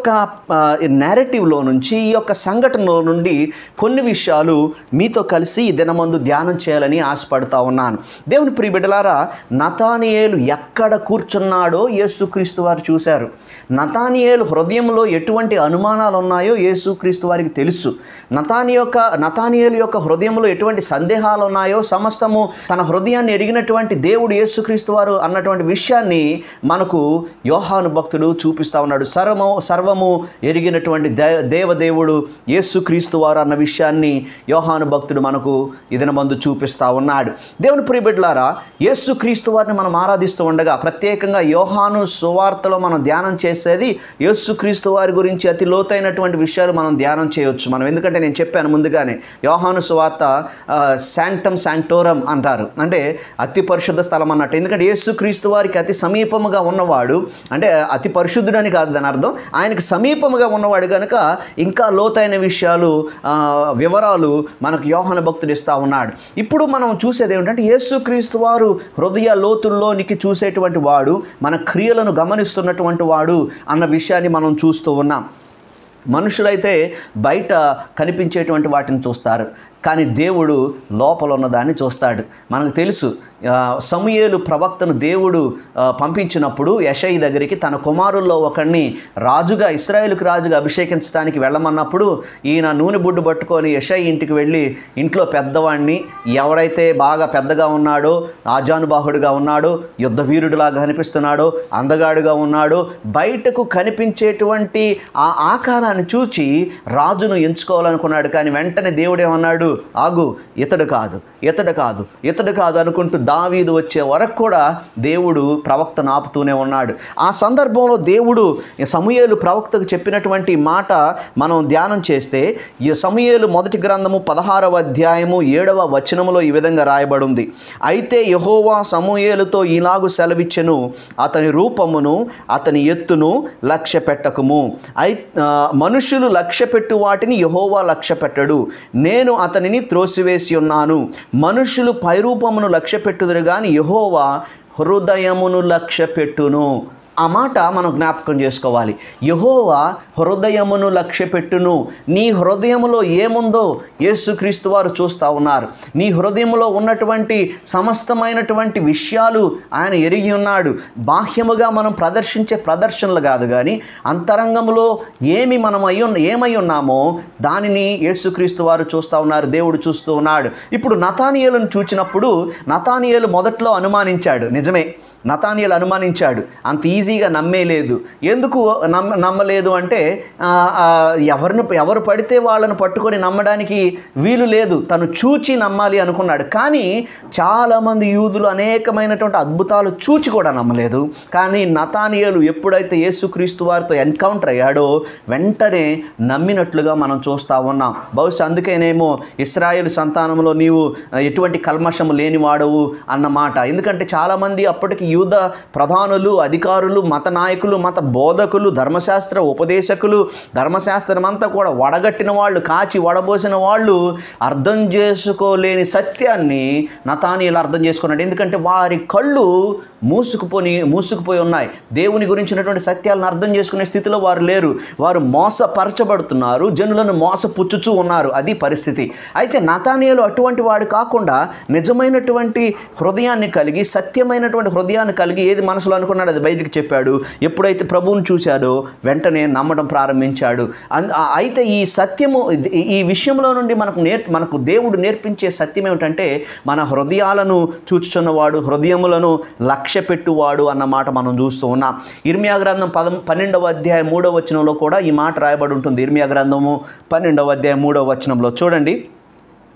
నేరేటివ్లో నుంచి ఈ యొక్క సంఘటనలో నుండి కొన్ని విషయాలు మీతో కలిసి ఈ దినమందు ధ్యానం చేయాలని ఆశపడుతూ ఉన్నాను దేవుని ప్రియ బిడ్డలారా నతానియేలు ఎక్కడ కూర్చున్నాడో యేసుక్రీస్తు వారు చూశారు నతానియేలు హృదయంలో ఎటువంటి అనుమానాలు ఉన్నాయో యేసుక్రీస్తు వారికి తెలుసు నతాని యొక్క నతానియేలు యొక్క హృదయంలో ఎటువంటి సందేహాలు ఉన్నాయో సమస్తము తన హృదయాన్ని ఎరిగినటువంటి దేవుడు యేసుక్రీస్తు వారు అన్నటువంటి విషయాన్ని మనకు యోహాను భక్తుడు చూపిస్తా ఉన్నాడు సర్వము సర్వము ఎరిగినటువంటి దే దేవదేవుడు యేసుక్రీస్తు వారు అన్న విషయాన్ని యోహాను భక్తుడు మనకు ఇదిన మందు చూపిస్తా ఉన్నాడు దేవుని ప్రియబిడ్లారా యేసుక్రీస్తు వారిని మనం ఆరాధిస్తూ ఉండగా ప్రత్యేకంగా యోహాను సువార్తలో మనం ధ్యానం చేసేది యేసుక్రీస్తు వారి గురించి అతి లోతైనటువంటి విషయాలు మనం ధ్యానం చేయొచ్చు మనం ఎందుకంటే నేను చెప్పాను ముందుగానే యోహాను సువార్త శాంక్టమ్ శాంక్టోరం అంటారు అంటే అతి పరిశుద్ధ స్థలం అన్నట్టు ఎందుకంటే యేసుక్రీస్తు వారికి అతి సమీపముగా ఉన్నవాడు అంటే అతి పరిశుద్ధుడని కాదు దాని అర్థం ఆయనకి సమీపముగా ఉన్నవాడు కనుక ఇంకా లోతైన విషయాలు ఆ, వివరాలు మనకు యోహాన భక్తుడు ఇస్తూ ఉన్నాడు ఇప్పుడు మనం చూసేది ఏమిటంటే యేసుక్రీస్తు వారు హృదయ లోతుల్లోనికి చూసేటువంటి వాడు మన క్రియలను గమనిస్తున్నటువంటి వాడు అన్న విషయాన్ని మనం చూస్తూ ఉన్నాం మనుషులైతే బయట కనిపించేటువంటి వాటిని చూస్తారు కానీ దేవుడు లోపల ఉన్నదాన్ని చూస్తాడు మనకు తెలుసు ఆ, సమూయేలు ప్రవక్తను దేవుడు ఆ, పంపించినప్పుడు యషై దగ్గరికి తన కుమారుల్లో ఒకడిని రాజుగా ఇస్రాయేల్కి రాజుగా అభిషేకించడానికి వెళ్ళమన్నప్పుడు ఈయన నూనె బుడ్డు పట్టుకొని యషై ఇంటికి వెళ్ళి ఇంట్లో పెద్దవాడిని ఎవరైతే బాగా పెద్దగా ఉన్నాడో ఆజానుబాహుడుగా ఉన్నాడో యుద్ధ వీరుడిలాగా కనిపిస్తున్నాడో అందగాడుగా ఉన్నాడో బయటకు కనిపించేటువంటి ఆ ఆకారాన్ని చూచి రాజును ఎంచుకోవాలనుకున్నాడు కానీ వెంటనే దేవుడు ఏమన్నాడు ఆగు ఇతడు కాదు ఇతడు కాదు ఇతడు కాదు అనుకుంటూ దావీదు వచ్చే వరకు కూడా దేవుడు ప్రవక్తను ఆపుతూనే ఉన్నాడు ఆ సందర్భంలో దేవుడు ఈ సమూయేలు ప్రవక్తకు చెప్పినటువంటి మాట మనం ధ్యానం చేస్తే ఈ సమూయేలు మొదటి గ్రంథము పదహారవ అధ్యాయము ఏడవ వచనములో ఈ విధంగా రాయబడి ఉంది అయితే యహోవా సమూయేలుతో ఈలాగు సెలవిచ్చెను అతని రూపమును అతని ఎత్తును లక్ష్య పెట్టకము ఐ ఆ, మనుషులు లక్ష్య పెట్టు వాటిని యహోవా లక్ష్య పెట్టడు నేను అతనిని త్రోసివేసి ఉన్నాను మనుషులు పైరూపమును లక్ష్య పెట్టుదురు కానీ యహోవా హృదయమును లక్ష్య పెట్టును ఆ మాట మనం జ్ఞాపకం చేసుకోవాలి యహోవా హృదయమును లక్ష్య పెట్టును నీ హృదయములో ఏముందో యేసుక్రీస్తు వారు చూస్తూ ఉన్నారు నీ హృదయంలో ఉన్నటువంటి సమస్తమైనటువంటి విషయాలు ఆయన ఎరిగి ఉన్నాడు బాహ్యముగా మనం ప్రదర్శించే ప్రదర్శనలు కాదు కానీ అంతరంగంలో ఏమి మనం అయి ఉన్న ఏమై ఉన్నామో దానిని యేసుక్రీస్తు వారు చూస్తూ ఉన్నారు దేవుడు చూస్తూ ఉన్నాడు ఇప్పుడు నతానియలను చూచినప్పుడు నతానియలు మొదట్లో అనుమానించాడు నిజమే నతానియలు అనుమానించాడు అంత ఈజీగా నమ్మేలేదు ఎందుకు నమ్మ నమ్మలేదు అంటే ఆ, ఆ, ఎవరిని ఎవరు పడితే వాళ్ళని పట్టుకొని నమ్మడానికి వీలు లేదు తను చూచి నమ్మాలి అనుకున్నాడు కానీ చాలామంది యూదులు అనేకమైనటువంటి అద్భుతాలు చూచి కూడా నమ్మలేదు కానీ నతానియలు ఎప్పుడైతే యేసుక్రీస్తు వారితో ఎన్కౌంటర్ అయ్యాడో వెంటనే నమ్మినట్లుగా మనం చూస్తూ ఉన్నాం బహుశా అందుకేనేమో ఇస్రాయేల్ సంతానంలో నీవు ఆ, ఎటువంటి కల్మషము లేనివాడవు అన్న మాట ఎందుకంటే చాలామంది అప్పటికి యూద ప్రధానులు అధికారులు మత నాయకులు మత బోధకులు ధర్మశాస్త్ర ఉపదేశకులు ధర్మశాస్త్రం అంతా కూడా వడగట్టిన వాళ్ళు కాచి వడబోసిన వాళ్ళు అర్థం చేసుకోలేని సత్యాన్ని నతానీయులు అర్థం చేసుకున్నాడు ఎందుకంటే వారి కళ్ళు మూసుకుపోని మూసుకుపోయి ఉన్నాయి దేవుని గురించినటువంటి సత్యాలను అర్థం చేసుకునే స్థితిలో వారు లేరు వారు మోసపరచబడుతున్నారు జనులను మోసపుచ్చుచూ ఉన్నారు అది పరిస్థితి అయితే నతానియలు అటువంటి వాడు కాకుండా నిజమైనటువంటి హృదయాన్ని కలిగి సత్యమైనటువంటి హృదయాన్ని కలిగి ఏది మనసులో అనుకున్నాడు అది బయటికి చెప్పాడు ఎప్పుడైతే ప్రభువుని చూశాడో వెంటనే నమ్మడం ప్రారంభించాడు అన్- ఆ- అయితే ఈ సత్యము ఇది- ఈ- ఈ విషయంలో నుండి మనకు నేర్ మనకు దేవుడు నేర్పించే సత్యం ఏమిటంటే మన హృదయాలను చూచుచున్నవాడు హృదయములను లక్ష్య పెట్టువాడు అన్న మాట మనం చూస్తూ ఉన్నాం ఇర్మియా గ్రంథం పదం పన్నెండవ అధ్యాయం మూడవ వచనంలో కూడా ఈ మాట రాయబడి ఉంటుంది ఇర్మియా గ్రంథము పన్నెండవ అధ్యాయం మూడవ వచనంలో చూడండి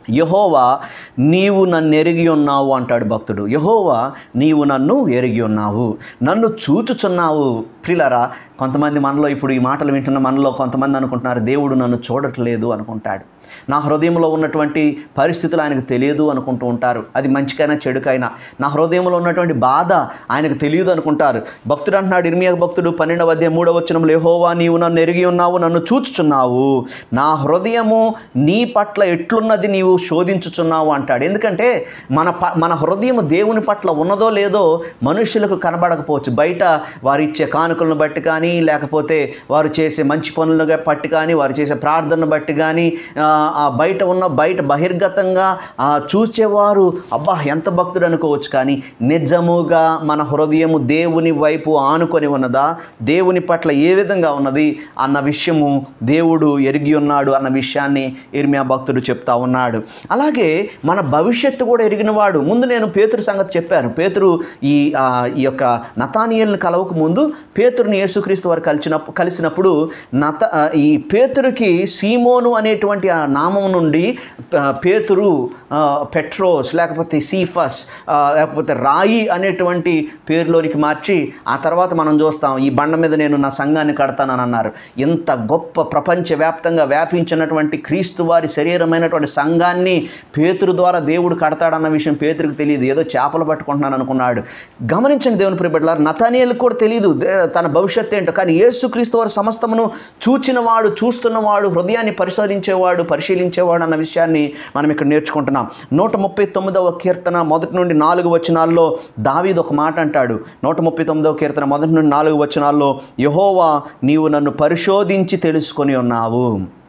యహోవా నీవు నన్ను ఎరిగి ఉన్నావు అంటాడు భక్తుడు యహోవా నీవు నన్ను ఎరిగి ఉన్నావు నన్ను చూచుచున్నావు ప్రిలరా కొంతమంది మనలో ఇప్పుడు ఈ మాటలు వింటున్న మనలో కొంతమంది అనుకుంటున్నారు దేవుడు నన్ను చూడట్లేదు అనుకుంటాడు నా హృదయంలో ఉన్నటువంటి పరిస్థితులు ఆయనకు తెలియదు అనుకుంటూ ఉంటారు అది మంచికైనా చెడుకైనా నా హృదయంలో ఉన్నటువంటి బాధ ఆయనకు తెలియదు అనుకుంటారు భక్తుడు అంటున్నాడు ఇర్మియా భక్తుడు పన్నెండవ అధ్యాయం మూడవ వచనంలో యెహోవా నీవు నన్ను ఎరిగి ఉన్నావు నన్ను చూచుచున్నావు నా హృదయము నీ పట్ల ఎట్లున్నది నీవు శోధించుచున్నావు అంటాడు ఎందుకంటే మన ప మన హృదయం దేవుని పట్ల ఉన్నదో లేదో మనుషులకు కనబడకపోవచ్చు బయట వారు ఇచ్చే కానుకలను బట్టి కానీ లేకపోతే వారు చేసే మంచి పనులను బట్టి కానీ వారు చేసే ప్రార్థనను బట్టి కానీ ఆ, ఆ బయట ఉన్న బయట బహిర్గతంగా ఆ, చూచేవారు అబ్బా ఎంత భక్తుడు అనుకోవచ్చు కానీ నిజముగా మన హృదయము దేవుని వైపు ఆనుకొని ఉన్నదా దేవుని పట్ల ఏ విధంగా ఉన్నది అన్న విషయము దేవుడు ఎరిగి ఉన్నాడు అన్న విషయాన్ని ఇర్మియా భక్తుడు చెప్తా ఉన్నాడు అలాగే మన భవిష్యత్తు కూడా ఎరిగినవాడు ముందు నేను పేతురు సంగతి చెప్పాను పేతురు ఈ ఆ, ఈ యొక్క నతానియల్ని కలవక ముందు పేతురుని యేసుక్రీస్తు వారు కలిసినప్పుడు కలిసినప్పుడు నత ఆ, ఈ పేతురుకి సీమోను అనేటువంటి ఆ నామం నుండి ఆ, పేతురు ఆ, పెట్రోస్ లేకపోతే సీఫస్ ఆ, లేకపోతే రాయి అనేటువంటి పేరులోనికి మార్చి ఆ తర్వాత మనం చూస్తాం ఈ బండ మీద నేను నా సంఘాన్ని కడతానని అన్నారు ఇంత గొప్ప ప్రపంచవ్యాప్తంగా వ్యాపించినటువంటి క్రీస్తు వారి శరీరమైనటువంటి సంఘాన్ని పేతురు ద్వారా దేవుడు కడతాడన్న విషయం పేతురికి తెలియదు ఏదో చేపలు పట్టుకుంటున్నాను అనుకున్నాడు గమనించండి దేవుని ప్రియబిడ్డలారు నతానియలకు కూడా తెలియదు దే- తన భవిష్యత్తు ఏంటో కానీ యేసుక్రీస్తు వారి సమస్తమును చూచినవాడు చూస్తున్నవాడు హృదయాన్ని పరిశోధించేవాడు పరిశీలించేవాడు అన్న విషయాన్ని మనం ఇక్కడ నేర్చుకుంటున్నాం నూట ముప్పై తొమ్మిదవ కీర్తన మొదటి నుండి నాలుగు వచనాల్లో దావీదు ఒక మాట అంటాడు నూట ముప్పై తొమ్మిదవ కీర్తన మొదటి నుండి నాలుగు వచనాల్లో యహోవా నీవు నన్ను పరిశోధించి తెలుసుకొని ఉన్నావు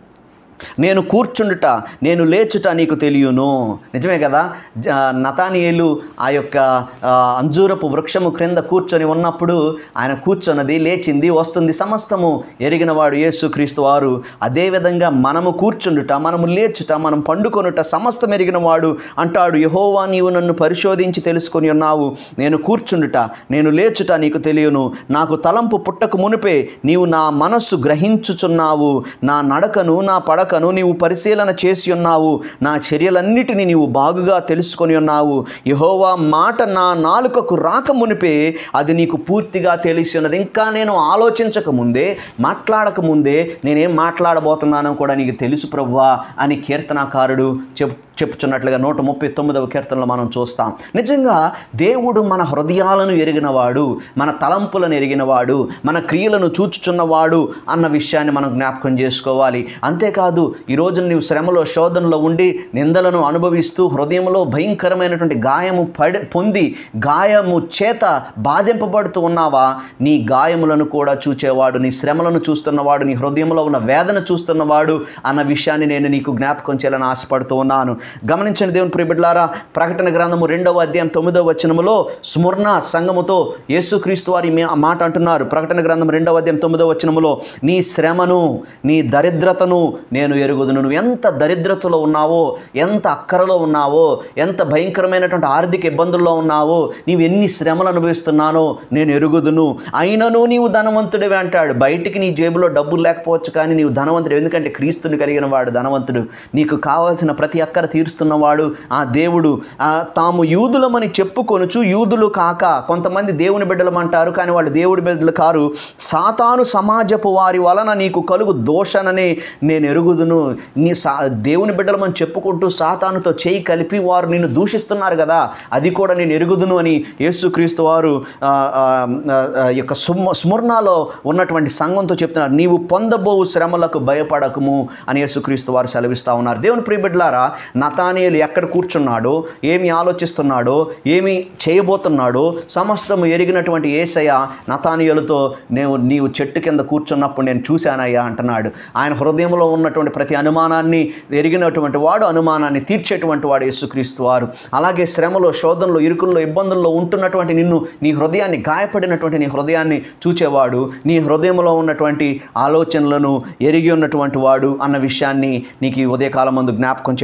నేను కూర్చుండుట నేను లేచుట నీకు తెలియను నిజమే కదా జ- నతానియేలు ఆ యొక్క ఆ, అంజూరపు వృక్షము క్రింద కూర్చొని ఉన్నప్పుడు ఆయన కూర్చున్నది లేచింది వస్తుంది సమస్తము ఎరిగినవాడు యేసుక్రీస్తు వారు అదేవిధంగా మనము కూర్చుండుట మనము లేచుట మనం పండుకొనుట సమస్తం ఎరిగినవాడు అంటాడు యహోవా నీవు నన్ను పరిశోధించి తెలుసుకొని ఉన్నావు నేను కూర్చుండుట నేను లేచుట నీకు తెలియను నాకు తలంపు పుట్టక మునిపే నీవు నా మనస్సు గ్రహించుచున్నావు నా నడకను నా పడకను నీవు పరిశీలన చేసి ఉన్నావు నా చర్యలన్నిటినీ నీవు బాగుగా తెలుసుకొని ఉన్నావు యహోవా మాట నా నాలుకకు రాక మునిపే అది నీకు పూర్తిగా తెలిసి ఉన్నది ఇంకా నేను ఆలోచించక ముందే మాట్లాడక ముందే నేనేం మాట్లాడబోతున్నానో కూడా నీకు తెలుసు ప్రభువా అని కీర్తనాకారుడు చెప్ చెప్పుచున్నట్లుగా నూట ముప్పై తొమ్మిదవ కీర్తనలో మనం చూస్తాం నిజంగా దేవుడు మన హృదయాలను ఎరిగినవాడు మన తలంపులను ఎరిగినవాడు మన క్రియలను చూచుచున్నవాడు అన్న విషయాన్ని మనం జ్ఞాపకం చేసుకోవాలి అంతేకాదు ఈరోజు నీవు శ్రమలో శోధనలో ఉండి నిందలను అనుభవిస్తూ హృదయంలో భయంకరమైనటువంటి గాయము పడి పొంది గాయము చేత బాధింపబడుతూ ఉన్నావా నీ గాయములను కూడా చూచేవాడు నీ శ్రమలను చూస్తున్నవాడు నీ హృదయంలో ఉన్న వేదన చూస్తున్నవాడు అన్న విషయాన్ని నేను నీకు జ్ఞాపకం చేయాలని ఆశపడుతూ ఉన్నాను గమనించండి దేవుని ప్రియబిడ్లారా ప్రకటన గ్రంథము రెండవ అధ్యాయం తొమ్మిదవ వచనములో స్మరణ సంఘముతో యేసుక్రీస్తు వారి మీ- ఆ మాట అంటున్నారు ప్రకటన గ్రంథం రెండవ అధ్యాయం తొమ్మిదవ వచనములో నీ శ్రమను నీ దరిద్రతను నేను ఎరుగుదును నువ్వు ఎంత దరిద్రతలో ఉన్నావో ఎంత అక్కరలో ఉన్నావో ఎంత భయంకరమైనటువంటి ఆర్థిక ఇబ్బందుల్లో ఉన్నావో నీవు ఎన్ని శ్రమలు అనుభవిస్తున్నానో నేను ఎరుగుదును అయినను నీవు ధనవంతుడివే అంటాడు బయటికి నీ జేబులో డబ్బులు లేకపోవచ్చు కానీ నీవు ధనవంతుడు ఎందుకంటే క్రీస్తుని కలిగిన వాడు ధనవంతుడు నీకు కావాల్సిన ప్రతి అక్కర తీరుస్తున్నవాడు ఆ దేవుడు ఆ, తాము యూదులమని చెప్పుకొనుచు యూదులు కాక కొంతమంది దేవుని బిడ్డలమంటారు కానీ వాళ్ళు దేవుడి బిడ్డలు కారు సాతాను సమాజపు వారి వలన నీకు కలుగు దోషనని నేను ఎరుగుదును నీ సా దేవుని బిడ్డలమని చెప్పుకుంటూ సాతానుతో చేయి కలిపి వారు నిన్ను దూషిస్తున్నారు కదా అది కూడా నేను ఎరుగుదును అని యేసుక్రీస్తు వారు ఆ, ఆ, ఆ, ఆ, యొక్క సుమ స్మరణలో ఉన్నటువంటి సంఘంతో చెప్తున్నారు నీవు పొందబోవు శ్రమలకు భయపడకము అని యేసుక్రీస్తు వారు సెలవిస్తూ ఉన్నారు దేవుని ప్రియబిడ్లారా నతానియలు ఎక్కడ కూర్చున్నాడో ఏమి ఆలోచిస్తున్నాడో ఏమి చేయబోతున్నాడో సమస్తము ఎరిగినటువంటి ఏసయ్య నతానియలతో నేను నీవు చెట్టు కింద కూర్చున్నప్పుడు నేను చూశానయ్యా అంటున్నాడు ఆయన హృదయంలో ఉన్నటువంటి ప్రతి అనుమానాన్ని ఎరిగినటువంటి వాడు అనుమానాన్ని తీర్చేటువంటి వాడు యేసుక్రీస్తు వారు అలాగే శ్రమలో శోధనలో ఇరుకుల్లో ఇబ్బందుల్లో ఉంటున్నటువంటి నిన్ను నీ హృదయాన్ని గాయపడినటువంటి నీ హృదయాన్ని చూచేవాడు నీ హృదయంలో ఉన్నటువంటి ఆలోచనలను ఎరిగి ఉన్నటువంటి వాడు అన్న విషయాన్ని నీకు ఈ ఉదయకాలం ముందు జ్ఞాపకం చేయడానికి ఇష్టపడు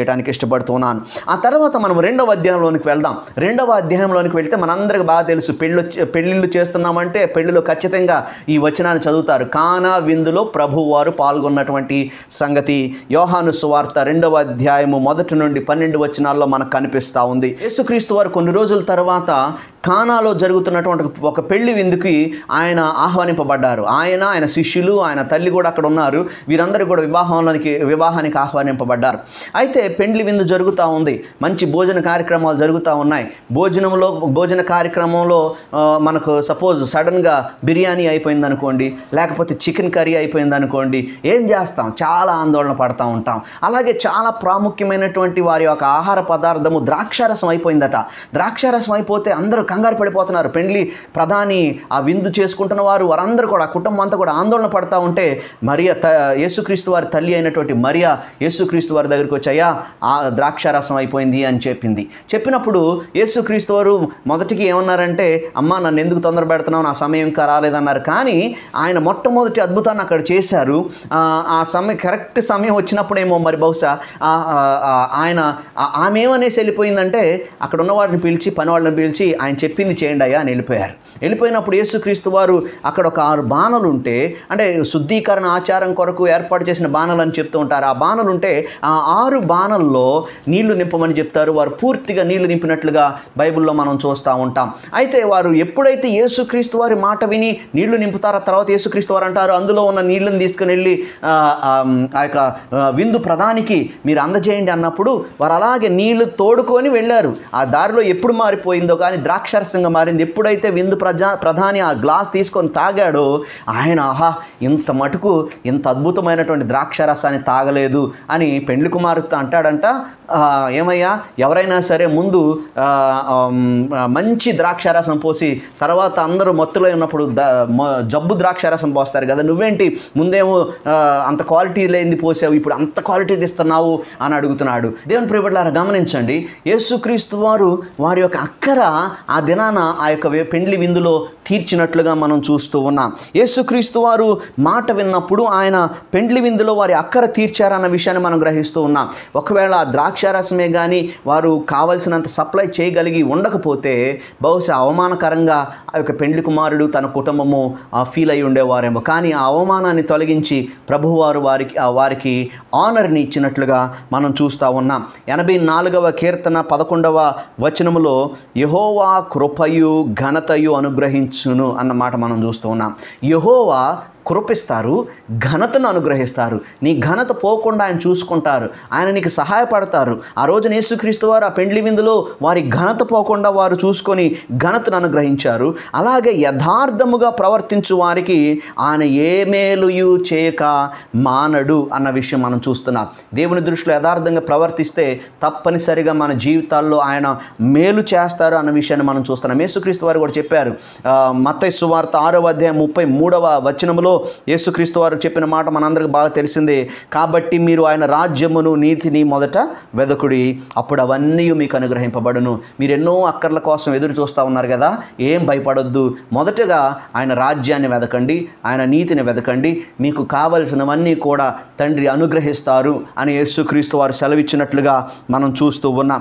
హెచ్చరించబడుతున్నాను ఆ తర్వాత మనం రెండవ అధ్యాయంలోనికి వెళ్దాం రెండవ అధ్యాయంలోనికి వెళ్తే మనందరికి బాగా తెలుసు పెళ్ళి పెళ్ళిళ్ళు చేస్తున్నామంటే పెళ్ళిలో ఖచ్చితంగా ఈ వచనాన్ని చదువుతారు కానా విందులో ప్రభు వారు పాల్గొన్నటువంటి సంగతి యోహాను సువార్త రెండవ అధ్యాయము మొదటి నుండి పన్నెండు వచనాల్లో మనకు కనిపిస్తూ ఉంది యేసుక్రీస్తు వారు కొన్ని రోజుల తర్వాత కానాలో జరుగుతున్నటువంటి ఒక పెళ్లి విందుకి ఆయన ఆహ్వానింపబడ్డారు ఆయన ఆయన శిష్యులు ఆయన తల్లి కూడా అక్కడ ఉన్నారు వీరందరూ కూడా వివాహంలోనికి వివాహానికి ఆహ్వానింపబడ్డారు అయితే పెండ్లి విందు జరుగుతూ ఉంది మంచి భోజన కార్యక్రమాలు జరుగుతూ ఉన్నాయి భోజనంలో భోజన కార్యక్రమంలో ఆ, మనకు సపోజ్ సడన్గా బిర్యానీ అయిపోయింది అనుకోండి లేకపోతే చికెన్ కర్రీ అయిపోయింది అనుకోండి ఏం చేస్తాం చాలా ఆందోళన పడతా ఉంటాం అలాగే చాలా ప్రాముఖ్యమైనటువంటి వారి యొక్క ఆహార పదార్థము ద్రాక్షారసం అయిపోయిందట ద్రాక్షారసం అయిపోతే అందరూ కంగారు పడిపోతున్నారు పెండ్లి ప్రధాని ఆ విందు చేసుకుంటున్న వారు వారందరూ కూడా ఆ కుటుంబం అంతా కూడా ఆందోళన పడతా ఉంటే మరియ త యేసుక్రీస్తు వారి తల్లి అయినటువంటి మరియా యేసుక్రీస్తు వారి దగ్గరికి వచ్చాయా ఆ ద్రాక్షారసం అయిపోయింది అని చెప్పింది చెప్పినప్పుడు యేసుక్రీస్తు వారు మొదటికి ఏమన్నారంటే అమ్మా నన్ను ఎందుకు తొందర పెడుతున్నావు నా సమయం ఇంకా రాలేదన్నారు కానీ ఆయన మొట్టమొదటి అద్భుతాన్ని అక్కడ చేశారు ఆ, ఆ సమయం కరెక్ట్ సమయం వచ్చినప్పుడేమో మరి బహుశా ఆ, ఆ, ఆ, ఆయన ఆ- ఆమె ఏమనేసి వెళ్ళిపోయిందంటే అక్కడ ఉన్న వారిని పిలిచి పని వాళ్ళని పిలిచి ఆయన చెప్పింది చేయండి అయ్యా అని వెళ్ళిపోయారు వెళ్ళిపోయినప్పుడు యేసుక్రీస్తు వారు అక్కడ ఒక ఆరు బాణలు ఉంటే అంటే శుద్ధీకరణ ఆచారం కొరకు ఏర్పాటు చేసిన బాణలు అని చెప్తూ ఉంటారు ఆ బాణలు ఉంటే ఆ ఆరు బాణల్లో నీళ్లు నింపమని చెప్తారు వారు పూర్తిగా నీళ్లు నింపినట్లుగా బైబిల్లో మనం చూస్తూ ఉంటాం అయితే వారు ఎప్పుడైతే యేసుక్రీస్తు వారి మాట విని నీళ్లు నింపుతారో తర్వాత యేసుక్రీస్తు వారు అంటారు అందులో ఉన్న నీళ్లను తీసుకుని వెళ్ళి ఆ, ఆ, ఆ యొక్క ఆ, విందు ప్రధానికి మీరు అందజేయండి అన్నప్పుడు వారు అలాగే నీళ్లు తోడుకొని వెళ్ళారు ఆ దారిలో ఎప్పుడు మారిపోయిందో కానీ ద్రాక్షరసంగా మారింది ఎప్పుడైతే విందు ప్రజా ప్రధాని ఆ గ్లాస్ తీసుకొని తాగాడో ఆయన ఆహా ఇంత మటుకు ఇంత అద్భుతమైనటువంటి ద్రాక్షరసాన్ని తాగలేదు అని పెండ్లి కుమారుతో అంటాడంట "ఆ, ఏమయ్యా ఎవరైనా సరే ముందు ఆ, ఆమ్, ఆ, మంచి ద్రాక్షారసం పోసి తర్వాత అందరూ మత్తులో ఉన్నప్పుడు ద మ- జబ్బు ద్రాక్షారసం పోస్తారు కదా నువ్వేంటి ముందేమో ఆ, అంత క్వాలిటీ లేనిది పోసావు ఇప్పుడు అంత క్వాలిటీ ఇస్తున్నావు అని అడుగుతున్నాడు దేవుని ప్రియబిడ్డలారా గమనించండి యేసుక్రీస్తు వారు వారి యొక్క అక్కర ఆ దినాన ఆ యొక్క వే- పెండ్లి విందులో తీర్చినట్లుగా మనం చూస్తూ ఉన్నాం యేసుక్రీస్తు వారు మాట విన్నప్పుడు ఆయన పెండ్లి విందులో వారి అక్కర తీర్చారన్న విషయాన్ని మనం గ్రహిస్తూ ఉన్నాం ఒకవేళ ఆ ద్రాక్షారసమే కానీ వారు కావలసినంత సప్లై చేయగలిగి ఉండకపోతే బహుశా అవమానకరంగా ఆ యొక్క పెండ్లి కుమారుడు తన కుటుంబము ఫీల్ అయి ఉండేవారేమో కానీ ఆ అవమానాన్ని తొలగించి ప్రభువారు వారికి ఆ వారికి ఆనర్ని ఇచ్చినట్లుగా మనం చూస్తూ ఉన్నాం ఎనభై నాలుగవ కీర్తన పదకొండవ వచనములో యహోవా కృపయు ఘనతయు అనుగ్రహించును అన్న మాట మనం చూస్తూ ఉన్నాం యహోవా కృపిస్తారు ఘనతను అనుగ్రహిస్తారు నీ ఘనత పోకుండా ఆయన చూసుకుంటారు ఆయన నీకు సహాయపడతారు ఆ రోజున యేసుక్రీస్తు వారు ఆ పెండ్లి విందులో వారి ఘనత పోకుండా వారు చూసుకొని ఘనతను అనుగ్రహించారు అలాగే యథార్థముగా ప్రవర్తించు వారికి ఆయన ఏ మేలుయు చేయక మానడు అన్న విషయం మనం చూస్తున్నాం దేవుని దృష్టిలో యథార్థంగా ప్రవర్తిస్తే తప్పనిసరిగా మన జీవితాల్లో ఆయన మేలు చేస్తారు అన్న విషయాన్ని మనం చూస్తున్నాం యేసుక్రీస్తు వారు కూడా చెప్పారు ఆ, మత్తయి సువార్త ఆరవ అధ్యాయం ముప్పై మూడవ వచనములో యేసుక్రీస్తు వారు చెప్పిన మాట మనందరికి బాగా తెలిసిందే కాబట్టి మీరు ఆయన రాజ్యమును నీతిని మొదట వెదకుడి అప్పుడు అవన్నీ మీకు అనుగ్రహింపబడును మీరు ఎన్నో అక్కర్ల కోసం ఎదురు చూస్తూ ఉన్నారు కదా ఏం భయపడొద్దు మొదటగా ఆయన రాజ్యాన్ని వెదకండి ఆయన నీతిని వెదకండి మీకు కావలసినవన్నీ కూడా తండ్రి అనుగ్రహిస్తారు అని యేసుక్రీస్తు వారు సెలవిచ్చినట్లుగా మనం చూస్తూ ఉన్నాం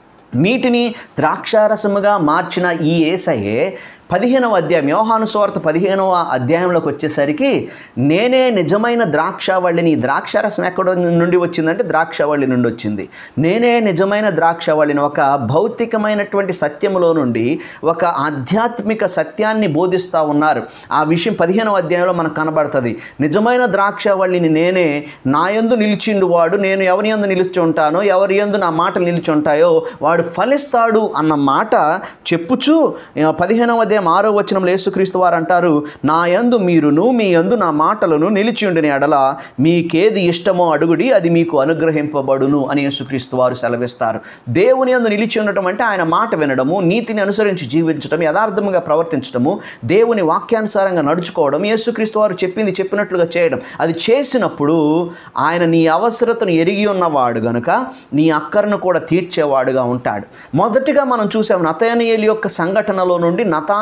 నీటిని ద్రాక్షారసముగా మార్చిన ఈ ఏసయే పదిహేనవ అధ్యాయం యోహాను సువార్త పదిహేనవ అధ్యాయంలోకి వచ్చేసరికి నేనే నిజమైన ద్రాక్షావళిని ఈ ద్రాక్షారసం ఎక్కడ నుండి వచ్చిందంటే ద్రాక్షావళి నుండి వచ్చింది నేనే నిజమైన ద్రాక్షావళిని ఒక భౌతికమైనటువంటి సత్యములో నుండి ఒక ఆధ్యాత్మిక సత్యాన్ని బోధిస్తూ ఉన్నారు ఆ విషయం పదిహేనవ అధ్యాయంలో మనకు కనబడుతుంది నిజమైన ద్రాక్షావళిని నేనే నా యందు నిలిచిండు వాడు నేను ఎవరి యందు నిలిచి ఉంటానో ఎవరి యందు నా మాటలు నిలిచి ఉంటాయో వాడు ఫలిస్తాడు అన్న మాట చెప్పుచు ఆ, పదిహేనవ అధ్యాయం ఆరో వచనంలో యేసుక్రీస్తు వారు అంటారు నా యందు మీరును మీ యందు నా మాటలను నిలిచి ఉండిన ఎడల మీకేది ఇష్టమో అడుగుడి అది మీకు అనుగ్రహింపబడును అని యేసుక్రీస్తు వారు సెలవిస్తారు దేవుని యందు నిలిచి ఉండటం అంటే ఆయన మాట వినడము నీతిని అనుసరించి జీవించడం యథార్థముగా ప్రవర్తించడము దేవుని వాక్యానుసారంగా నడుచుకోవడం యేసుక్రీస్తు వారు చెప్పింది చెప్పినట్లుగా చేయడం అది చేసినప్పుడు ఆయన నీ అవసరతను ఎరిగి ఉన్నవాడు గనుక నీ అక్కరను కూడా తీర్చేవాడుగా ఉంటాడు మొదటిగా మనం చూసాం నతనయేలు యొక్క సంఘటనలో నుండి నతాని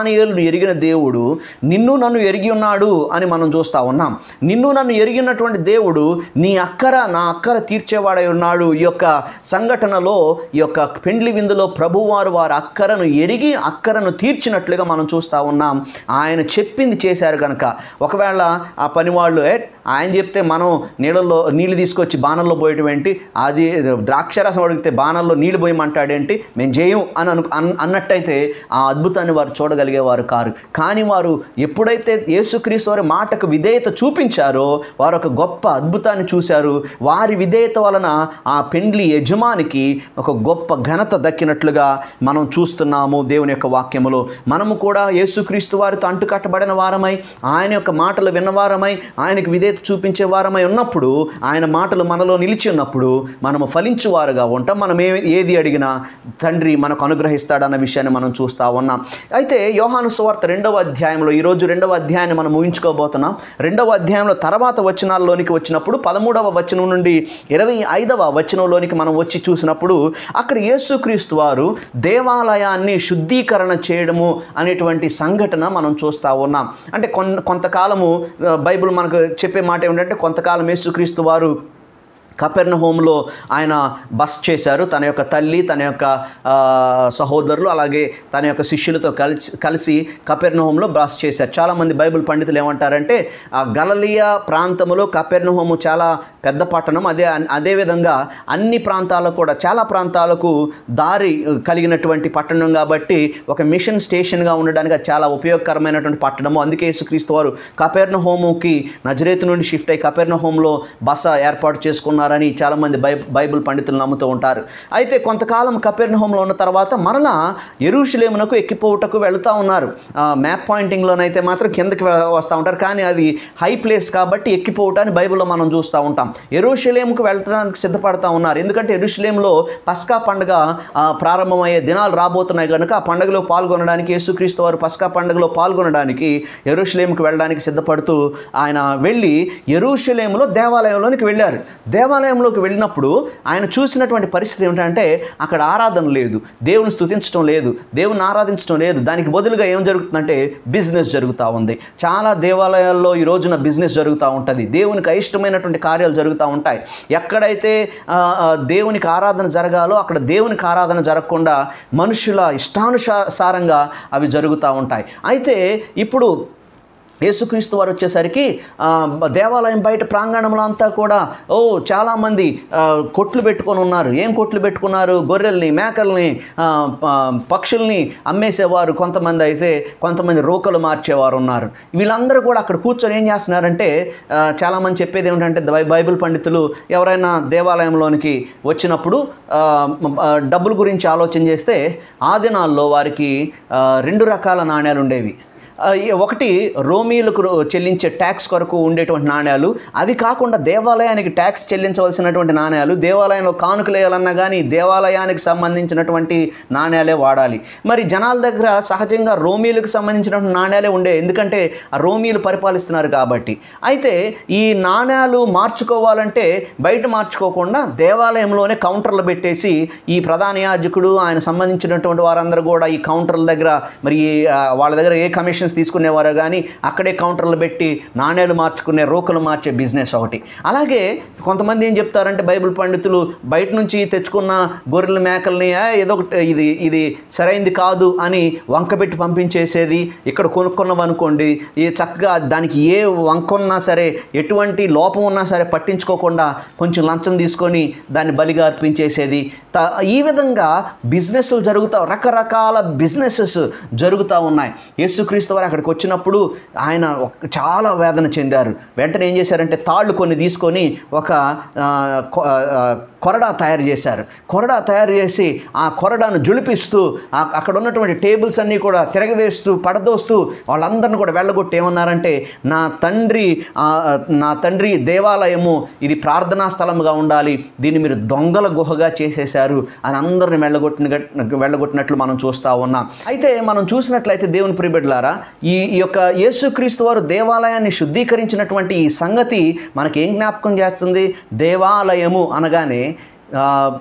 ఇమ్మానియేలును ఎరిగిన దేవుడు నిన్ను నన్ను ఎరిగి ఉన్నాడు అని మనం చూస్తూ ఉన్నాం నిన్ను నన్ను ఎరిగినటువంటి దేవుడు నీ అక్కర నా అక్కర తీర్చేవాడై ఉన్నాడు ఈ యొక్క సంఘటనలో ఈ యొక్క పెండ్లి విందులో ప్రభువారు వారి అక్కరను ఎరిగి అక్కరను తీర్చినట్లుగా మనం చూస్తూ ఉన్నాం ఆయన చెప్పింది చేశారు కనుక ఒకవేళ ఆ పని వాళ్ళు "ఏ, ఆయన చెప్తే మనం నీళ్ళల్లో నీళ్ళు తీసుకొచ్చి బాణల్లో పోయటం ఏంటి అది ద్రాక్షరసం అడిగితే బాణల్లో నీళ్ళు పోయమంటాడేంటి మేము చేయం అని అను అన్- అన్నట్టయితే ఆ అద్భుతాన్ని వారు చూడగలిగేవారు కారు కానీ వారు ఎప్పుడైతే యేసుక్రీస్తు వారి మాటకు విధేయత చూపించారో వారు ఒక గొప్ప అద్భుతాన్ని చూశారు వారి విధేయత వలన ఆ పెండ్లి యజమానికి ఒక గొప్ప ఘనత దక్కినట్లుగా మనం చూస్తున్నాము దేవుని యొక్క వాక్యములో మనము కూడా యేసుక్రీస్తు వారితో అంటుకట్టబడిన వారమై ఆయన యొక్క మాటలు విన్నవారమై ఆయనకు విధేయత చూపించే వారమై ఉన్నప్పుడు ఆయన మాటలు మనలో నిలిచి ఉన్నప్పుడు మనము ఫలించువారుగా ఉంటాం మనం ఏ ఏది అడిగినా తండ్రి మనకు అనుగ్రహిస్తాడన్న విషయాన్ని మనం చూస్తూ ఉన్నాం అయితే యోహాను సువార్త రెండవ అధ్యాయంలో ఈరోజు రెండవ అధ్యాయాన్ని మనం ముగించుకోబోతున్నాం రెండవ అధ్యాయంలో తర్వాత వచనాల్లోనికి వచ్చినప్పుడు పదమూడవ వచనం నుండి ఇరవై ఐదవ వచనంలోనికి మనం వచ్చి చూసినప్పుడు అక్కడ యేసుక్రీస్తు వారు దేవాలయాన్ని శుద్ధీకరణ చేయడము అనేటువంటి సంఘటన మనం చూస్తూ ఉన్నాం అంటే కొన్ కొంతకాలము ఆ, బైబిల్ మనకు చెప్పే మాట ఏమిటంటే కొంతకాలం యేసుక్రీస్తు వారు కపెర్ణ హోమ్లో ఆయన బస్ చేశారు తన యొక్క తల్లి తన యొక్క ఆ, సహోదరులు అలాగే తన యొక్క శిష్యులతో కలిసి కలిసి కపెర్ణ హోమ్లో బస్ చేశారు చాలామంది బైబిల్ పండితులు ఏమంటారంటే ఆ గలలియా ప్రాంతంలో కపెర్ణ హోము చాలా పెద్ద పట్టణం అదే అదేవిధంగా అన్ని ప్రాంతాలకు కూడా చాలా ప్రాంతాలకు దారి కలిగినటువంటి పట్టణం కాబట్టి ఒక మిషన్ స్టేషన్గా ఉండడానికి అది చాలా ఉపయోగకరమైనటువంటి పట్టణము అందుకే యేసుక్రీస్తు వారు కపెర్ణ హోముకి నజరేతు నుండి షిఫ్ట్ అయ్యి కపెర్ణ హోంలో బస ఏర్పాటు చేసుకున్నారని చాలామంది బై బైబిల్ పండితులు నమ్ముతూ ఉంటారు అయితే కొంతకాలం కపెర్ణ హోంలో ఉన్న తర్వాత మరలా ఎరుషులేమునకు ఎక్కిపోవుటకు వెళుతూ ఉన్నారు ఆ, మ్యాప్ పాయింటింగ్లోనైతే మాత్రం కిందకి వె- వస్తూ ఉంటారు కానీ అది హై ప్లేస్ కాబట్టి ఎక్కిపోవటాన్ని బైబిల్లో మనం చూస్తూ ఉంటాం ఎరుషులేముకు వెళ్ళడానికి సిద్ధపడతా ఉన్నారు ఎందుకంటే ఎరుషులేంలో పస్కా పండుగ ఆ, ప్రారంభమయ్యే దినాలు రాబోతున్నాయి కనుక ఆ పండుగలో పాల్గొనడానికి యేసుక్రీస్తు వారు పస్కా పండుగలో పాల్గొనడానికి ఎరుషులేముకు వెళ్ళడానికి సిద్ధపడుతూ ఆయన వెళ్ళి ఎరుషులేములో దేవాలయంలోనికి వెళ్ళారు దేవాలయంలోకి వెళ్ళినప్పుడు ఆయన చూసినటువంటి పరిస్థితి ఏమిటంటే అక్కడ ఆరాధన లేదు దేవుని స్తుతించడం లేదు దేవుని ఆరాధించడం లేదు దానికి బదులుగా ఏం జరుగుతుందంటే బిజినెస్ జరుగుతూ ఉంది చాలా దేవాలయాల్లో ఈ రోజున బిజినెస్ జరుగుతూ ఉంటుంది దేవునికి అయిష్టమైనటువంటి కార్యాలు జరుగుతూ ఉంటాయి ఎక్కడైతే ఆ, ఆ, దేవునికి ఆరాధన జరగాలో అక్కడ దేవునికి ఆరాధన జరగకుండా మనుషుల ఇష్టానుసారంగా అవి జరుగుతూ ఉంటాయి అయితే ఇప్పుడు యేసుక్రీస్తు వారు వచ్చేసరికి ఆ, దేవాలయం బయట ప్రాంగణంలో అంతా కూడా ఓ చాలామంది ఆ, కొట్లు పెట్టుకొని ఉన్నారు ఏం కొట్లు పెట్టుకున్నారు గొర్రెల్ని మేకల్ని ఆ, ప- పక్షుల్ని అమ్మేసేవారు కొంతమంది అయితే కొంతమంది రోకలు మార్చేవారు ఉన్నారు వీళ్ళందరూ కూడా అక్కడ కూర్చొని ఏం చేస్తున్నారంటే ఆ, చాలామంది చెప్పేది ఏమిటంటే బై- బైబిల్ పండితులు ఎవరైనా దేవాలయంలోనికి వచ్చినప్పుడు ఆ, ఆ, డబ్బుల గురించి ఆలోచన చేస్తే ఆ దినాల్లో వారికి ఆ, రెండు రకాల నాణ్యాలు ఉండేవి ఆ, ఈ ఒకటి రోమీలకు రో- చెల్లించే ట్యాక్స్ కొరకు ఉండేటువంటి నాణ్యాలు అవి కాకుండా దేవాలయానికి ట్యాక్స్ చెల్లించవలసినటువంటి నాణ్యాలు దేవాలయంలో కానుకలు వేయాలన్నా కానీ దేవాలయానికి సంబంధించినటువంటి నాణ్యాలే వాడాలి మరి జనాల దగ్గర సహజంగా రోమీలకు సంబంధించినటువంటి నాణ్యాలే ఉండే ఎందుకంటే ఆ రోమీలు పరిపాలిస్తున్నారు కాబట్టి అయితే ఈ నాణ్యాలు మార్చుకోవాలంటే బయట మార్చుకోకుండా దేవాలయంలోనే కౌంటర్లు పెట్టేసి ఈ ప్రధాన యాజకుడు ఆయన సంబంధించినటువంటి వారందరూ కూడా ఈ కౌంటర్ల దగ్గర మరి ఈ, ఆ, వాళ్ళ దగ్గర ఏ కమిషన్స్ తీసుకునేవారో కానీ అక్కడే కౌంటర్లు పెట్టి నాణ్యాలు మార్చుకునే రోకలు మార్చే బిజినెస్ ఒకటి అలాగే కొంతమంది ఏం చెప్తారంటే బైబిల్ పండితులు బయట నుంచి తెచ్చుకున్న గొర్రెల మేకల్ని "ఆ, ఏదో ఒకటి ఇది ఇది సరైంది కాదు అని వంక పెట్టి పంపించేసేది ఇక్కడ కొనుక్కున్నాం అనుకోండి ఇది చక్కగా దానికి ఏ వంక ఉన్నా సరే ఎటువంటి లోపం ఉన్నా సరే పట్టించుకోకుండా కొంచెం లంచం తీసుకొని దాన్ని బలిగా అర్పించేసేది త ఈ విధంగా బిజినెస్లు జరుగుతా రకరకాల బిజినెసెస్ జరుగుతూ ఉన్నాయి యేసుక్రీస్తు వారు అక్కడికి వచ్చినప్పుడు ఆయన ఒక- చాలా వేదన చెందారు వెంటనే ఏం చేశారంటే తాళ్ళు కొన్ని తీసుకొని ఒక ఆ, కొ- ఆ, కొరడా తయారు చేశారు కొరడా తయారు చేసి ఆ కొరడాను జులిపిస్తూ ఆ- అక్కడ ఉన్నటువంటి టేబుల్స్ అన్నీ కూడా తిరగవేస్తూ పడదోస్తూ వాళ్ళందరిని కూడా వెళ్ళగొట్టి ఏమన్నారంటే నా తండ్రి ఆ, నా తండ్రి దేవాలయము ఇది ప్రార్థనా స్థలంగా ఉండాలి దీన్ని మీరు దొంగల గుహగా చేసేశారు అని అందరిని వెళ్ళగొట్టిన వెళ్ళగొట్టినట్లు మనం చూస్తూ ఉన్నాం అయితే మనం చూసినట్లయితే దేవుని ప్రిబిడ్లారా ఈ ఈ యొక్క యేసుక్రీస్తు వారు దేవాలయాన్ని శుద్ధీకరించినటువంటి ఈ సంగతి మనకి ఏం జ్ఞాపకం చేస్తుంది దేవాలయము అనగానే ఆ,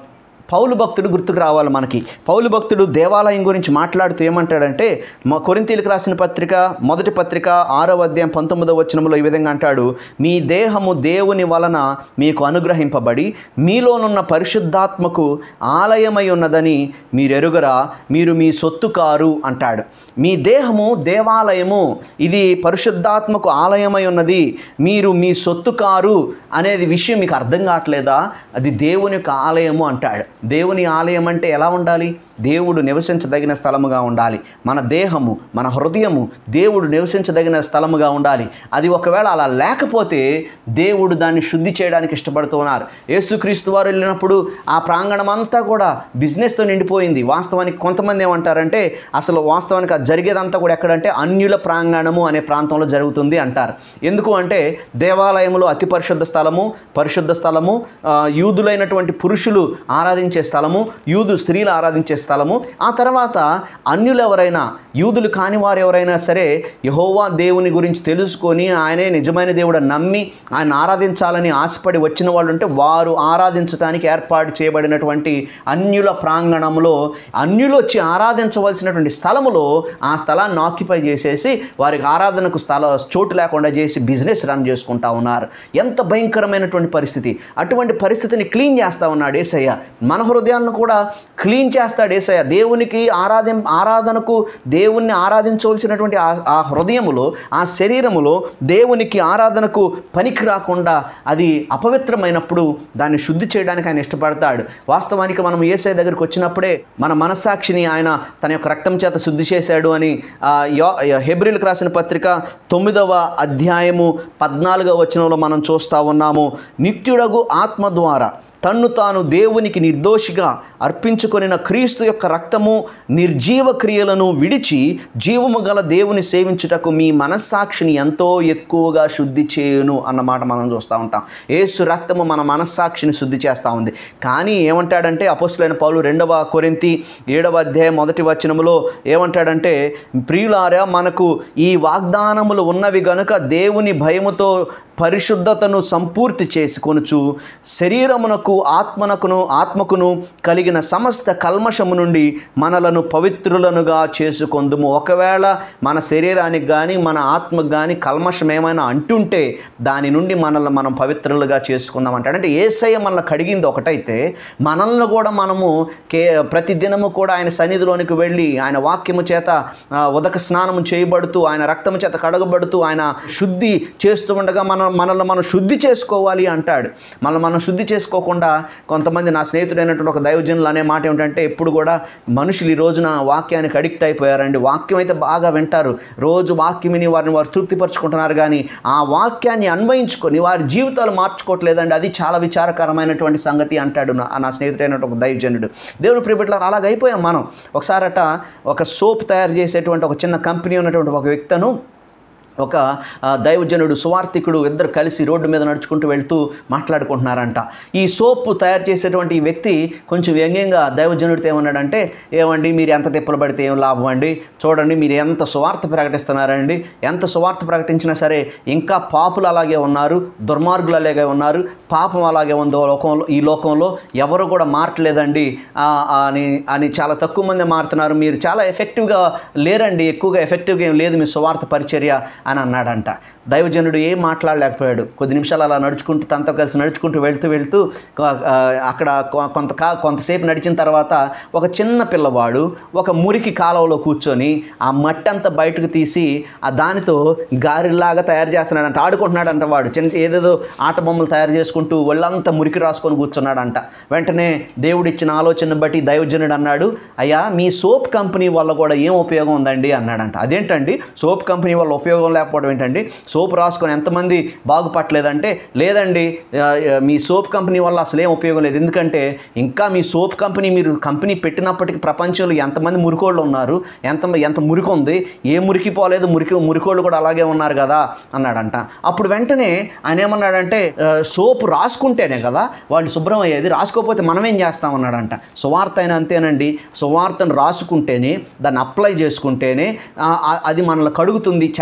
పౌలు భక్తుడు గుర్తుకు రావాలి మనకి పౌలు భక్తుడు దేవాలయం గురించి మాట్లాడుతూ ఏమంటాడంటే మా కొరింతీలకు రాసిన పత్రిక మొదటి పత్రిక ఆరవ అధ్యాయం పంతొమ్మిదవ వచనంలో ఈ విధంగా అంటాడు మీ దేహము దేవుని వలన మీకు అనుగ్రహింపబడి మీలోనున్న పరిశుద్ధాత్మకు ఆలయమై ఉన్నదని మీరు ఎరుగరా మీరు మీ సొత్తు కారు అంటాడు మీ దేహము దేవాలయము ఇది పరిశుద్ధాత్మకు ఆలయమై ఉన్నది మీరు మీ సొత్తు కారు అనేది విషయం మీకు అర్థం కావట్లేదా అది దేవుని యొక్క ఆలయము అంటాడు దేవుని ఆలయం అంటే ఎలా ఉండాలి దేవుడు నివసించదగిన స్థలముగా ఉండాలి మన దేహము మన హృదయము దేవుడు నివసించదగిన స్థలముగా ఉండాలి అది ఒకవేళ అలా లేకపోతే దేవుడు దాన్ని శుద్ధి చేయడానికి ఇష్టపడుతున్నారు యేసుక్రీస్తు వారు వెళ్ళినప్పుడు ఆ ప్రాంగణం అంతా కూడా బిజినెస్తో నిండిపోయింది వాస్తవానికి కొంతమంది ఏమంటారంటే అసలు వాస్తవానికి అది జరిగేదంతా కూడా ఎక్కడంటే అన్యుల ప్రాంగణము అనే ప్రాంతంలో జరుగుతుంది అంటారు ఎందుకు అంటే దేవాలయంలో అతి పరిశుద్ధ స్థలము పరిశుద్ధ స్థలము ఆ, యూదులైనటువంటి పురుషులు ఆరాధించే స్థలము యూదు స్త్రీలు ఆరాధించే స్థలము ఆ తర్వాత అన్యులు ఎవరైనా యూదులు కాని వారు ఎవరైనా సరే యహోవా దేవుని గురించి తెలుసుకొని ఆయనే నిజమైన దేవుడు నమ్మి ఆయన ఆరాధించాలని ఆశపడి వచ్చిన వాళ్ళు ఉంటే వారు ఆరాధించడానికి ఏర్పాటు చేయబడినటువంటి అన్యుల ప్రాంగణంలో అన్యులు వచ్చి ఆరాధించవలసినటువంటి స్థలములో ఆ స్థలాన్ని ఆక్యుపై చేసేసి వారికి ఆరాధనకు స్థల చోటు లేకుండా చేసి బిజినెస్ రన్ చేసుకుంటా ఉన్నారు ఎంత భయంకరమైనటువంటి పరిస్థితి అటువంటి పరిస్థితిని క్లీన్ చేస్తా ఉన్నాడు ఏసయ్య మన హృదయాలను కూడా క్లీన్ చేస్తాడు ఏసయ్య దేవునికి ఆరాధి ఆరాధనకు దేవుణ్ణి ఆరాధించవలసినటువంటి ఆ ఆ హృదయములో ఆ శరీరములో దేవునికి ఆరాధనకు పనికి రాకుండా అది అపవిత్రమైనప్పుడు దాన్ని శుద్ధి చేయడానికి ఆయన ఇష్టపడతాడు వాస్తవానికి మనం ఏసై దగ్గరికి వచ్చినప్పుడే మన మనస్సాక్షిని ఆయన తన యొక్క రక్తం చేత శుద్ధి చేశాడు అని ఆ, యో హెబ్రిల్కి రాసిన పత్రిక తొమ్మిదవ అధ్యాయము పద్నాలుగవ వచనంలో మనం చూస్తూ ఉన్నాము నిత్యుడగు ఆత్మ ద్వారా తన్ను తాను దేవునికి నిర్దోషిగా అర్పించుకొనిన క్రీస్తు యొక్క రక్తము నిర్జీవ క్రియలను విడిచి జీవము గల దేవుని సేవించుటకు మీ మనస్సాక్షిని ఎంతో ఎక్కువగా శుద్ధి చేయును అన్నమాట మనం చూస్తూ ఉంటాం ఏసు రక్తము మన మనస్సాక్షిని శుద్ధి చేస్తూ ఉంది కానీ ఏమంటాడంటే అపోస్తులైన పౌలు రెండవ కొరింతి ఏడవ అధ్యాయం మొదటి వచనములో ఏమంటాడంటే ప్రియులారా మనకు ఈ వాగ్దానములు ఉన్నవి గనుక దేవుని భయముతో పరిశుద్ధతను సంపూర్తి చేసుకొనుచు శరీరమునకు ఆత్మనకును ఆత్మకును కలిగిన సమస్త కల్మషము నుండి మనలను పవిత్రులనుగా చేసుకొందుము ఒకవేళ మన శరీరానికి కానీ మన ఆత్మకు కానీ కల్మషం ఏమైనా అంటుంటే దాని నుండి మనల్ని మనం పవిత్రులుగా చేసుకుందాం అంటాడు అంటే ఏసయ్య మనల్ని కడిగింది ఒకటైతే మనల్ని కూడా మనము కే ప్రతి దినము కూడా ఆయన సన్నిధిలోనికి వెళ్ళి ఆయన వాక్యము చేత ఆ, ఉదక స్నానము చేయబడుతూ ఆయన రక్తము చేత కడగబడుతూ ఆయన శుద్ధి చేస్తూ ఉండగా మనం మనల్ని మనం శుద్ధి చేసుకోవాలి అంటాడు మనల్ని మనం శుద్ధి చేసుకోకుండా కొంతమంది నా స్నేహితుడైనటువంటి ఒక దైవజనులు అనే మాట ఏమిటంటే ఎప్పుడు కూడా మనుషులు ఈ రోజున వాక్యానికి అడిక్ట్ అయిపోయారండి వాక్యం అయితే బాగా వింటారు రోజు వాక్యం విని వారిని వారు తృప్తిపరచుకుంటున్నారు కానీ ఆ వాక్యాన్ని అన్వయించుకొని వారి జీవితాలు మార్చుకోవట్లేదండి అది చాలా విచారకరమైనటువంటి సంగతి అంటాడు నా నా స్నేహితుడైనటువంటి ఒక దైవజనుడు దేవుని ప్రిపేట్లో అలాగ అయిపోయాం మనం ఒకసారట ఒక సోప్ తయారు చేసేటువంటి ఒక చిన్న కంపెనీ ఉన్నటువంటి ఒక వ్యక్తను ఒక ఆ, దైవజనుడు సువార్థికుడు ఇద్దరు కలిసి రోడ్డు మీద నడుచుకుంటూ వెళ్తూ మాట్లాడుకుంటున్నారంట ఈ సోప్ తయారు చేసేటువంటి ఈ వ్యక్తి కొంచెం వ్యంగ్యంగా దైవజనుడితో ఏమన్నాడంటే ఏమండి మీరు ఎంత తిప్పలు పడితే ఏం లాభం అండి చూడండి మీరు ఎంత సువార్త ప్రకటిస్తున్నారండి ఎంత సువార్త ప్రకటించినా సరే ఇంకా పాపులు అలాగే ఉన్నారు దుర్మార్గులు అలాగే ఉన్నారు పాపం అలాగే ఉందో లోకంలో ఈ లోకంలో ఎవరు కూడా మారట్లేదండి ఆ, ఆ అని అని చాలా తక్కువ మంది మారుతున్నారు మీరు చాలా ఎఫెక్టివ్గా లేరండి ఎక్కువగా ఎఫెక్టివ్గా ఏం లేదు మీ సువార్త పరిచర్య అని అన్నాడంట దైవజనుడు ఏం మాట్లాడలేకపోయాడు కొద్ది నిమిషాలు అలా నడుచుకుంటూ తనతో కలిసి నడుచుకుంటూ వెళ్తూ వెళ్తూ ఆ, అక్కడ కొ- కొంత కా కొంతసేపు నడిచిన తర్వాత ఒక చిన్న పిల్లవాడు ఒక మురికి కాలువలో కూర్చొని ఆ మట్టి అంతా బయటకు తీసి ఆ దానితో గారిలాగా తయారు చేస్తున్నాడంట ఆడుకుంటున్నాడంట వాడు చిన్న ఏదేదో ఆట బొమ్మలు తయారు చేసుకుంటూ ఒళ్ళంతా మురికి రాసుకొని కూర్చున్నాడంట వెంటనే దేవుడు ఇచ్చిన ఆలోచన బట్టి దైవజనుడు అన్నాడు అయ్యా మీ సోప్ కంపెనీ వల్ల కూడా ఏం ఉపయోగం ఉందండి అన్నాడంట అదేంటండి సోప్ కంపెనీ వల్ల ఉపయోగం లేకపోవడం ఏంటండి సోప్ రాసుకొని ఎంతమంది బాగుపట్టలేదంటే లేదండి ఆ, ఆ, మీ సోప్ కంపెనీ వల్ల అసలు ఏం ఉపయోగం లేదు ఎందుకంటే ఇంకా మీ సోప్ కంపెనీ మీరు కంపెనీ పెట్టినప్పటికీ ప్రపంచంలో ఎంతమంది మురికోళ్ళు ఉన్నారు ఎంత ఎంత మురికి ఉంది ఏ మురికి పోలేదు మురికి మురికోళ్ళు కూడా అలాగే ఉన్నారు కదా అన్నాడంట అప్పుడు వెంటనే ఆయన ఏమన్నాడంటే "ఆ, సోపు రాసుకుంటేనే కదా వాళ్ళు శుభ్రం అయ్యేది రాసుకోకపోతే మనం ఏం చేస్తామన్నాడంట సువార్త అయినా అంతేనండి సువార్తను రాసుకుంటేనే దాన్ని అప్లై చేసుకుంటేనే ఆ, ఆ, అది మనల్ని కడుగుతుంది చాలామంది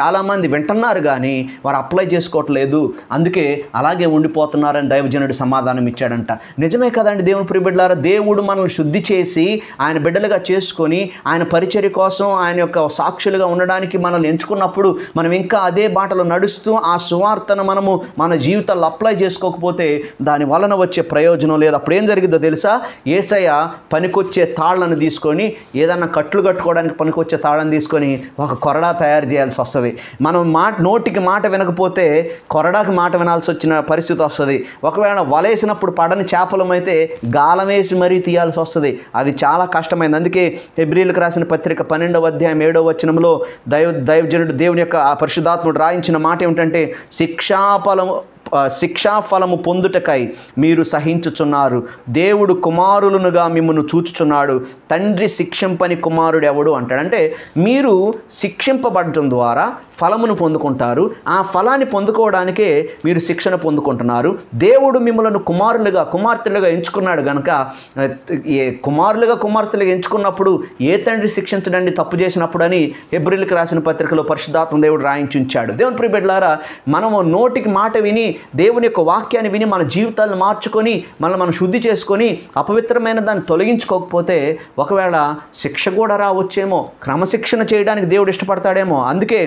చాలామంది వింటున్నారు కానీ వారు అప్లై చేసుకోవట్లేదు అందుకే అలాగే ఉండిపోతున్నారని దైవజనుడు సమాధానం ఇచ్చాడంట నిజమే కదండి దేవుని ప్రియబిడ్డలారా దేవుడు మనల్ని శుద్ధి చేసి ఆయన బిడ్డలుగా చేసుకొని ఆయన పరిచర్య కోసం ఆయన యొక్క సాక్షులుగా ఉండడానికి మనల్ని ఎంచుకున్నప్పుడు మనం ఇంకా అదే బాటలో నడుస్తూ ఆ సువార్తను మనము మన జీవితాల్లో అప్లై చేసుకోకపోతే దాని వలన వచ్చే ప్రయోజనం లేదు అప్పుడు ఏం జరిగిందో తెలుసా ఏసయ్య పనికొచ్చే తాళ్లను తీసుకొని ఏదన్నా కట్లు కట్టుకోవడానికి పనికొచ్చే తాళం తీసుకొని ఒక కొరడా తయారు చేయాల్సి వస్తుంది మనం మాట నోటికి మాట వినకపోతే కొరడాకి మాట వినాల్సి వచ్చిన పరిస్థితి వస్తుంది ఒకవేళ వలేసినప్పుడు పడని చేపలమైతే గాలం వేసి మరీ తీయాల్సి వస్తుంది అది చాలా కష్టమైంది అందుకే హెబ్రిలకు రాసిన పత్రిక పన్నెండవ అధ్యాయం ఏడవ వచనంలో దైవ దైవజనుడు దేవుని యొక్క ఆ పరిశుధాత్ముడు రాయించిన మాట ఏమిటంటే శిక్షాఫలము ఆ, శిక్షాఫలము పొందుటకై మీరు సహించుచున్నారు దేవుడు కుమారులనుగా మిమ్మల్ని చూచుచున్నాడు తండ్రి శిక్షింపని కుమారుడు ఎవడు అంటాడు అంటే మీరు శిక్షింపబడటం ద్వారా ఫలమును పొందుకుంటారు ఆ ఫలాన్ని పొందుకోవడానికే మీరు శిక్షణ పొందుకుంటున్నారు దేవుడు మిమ్మల్ని కుమారులుగా కుమార్తెలుగా ఎంచుకున్నాడు కనుక ఆ, ఏ కుమారులుగా కుమార్తెలుగా ఎంచుకున్నప్పుడు ఏ తండ్రి శిక్షించడండి తప్పు చేసినప్పుడు అని ఎబ్రిల్కి రాసిన పత్రికలో పరిశుద్ధాత్మ దేవుడు రాయించి ఉంచాడు దేవుని ప్రియ బిడ్డలారా మనము నోటికి మాట విని దేవుని యొక్క వాక్యాన్ని విని మన జీవితాలను మార్చుకొని మనల్ని మనం శుద్ధి చేసుకొని అపవిత్రమైన దాన్ని తొలగించుకోకపోతే ఒకవేళ శిక్ష కూడా రావచ్చేమో క్రమశిక్షణ చేయడానికి దేవుడు ఇష్టపడతాడేమో అందుకే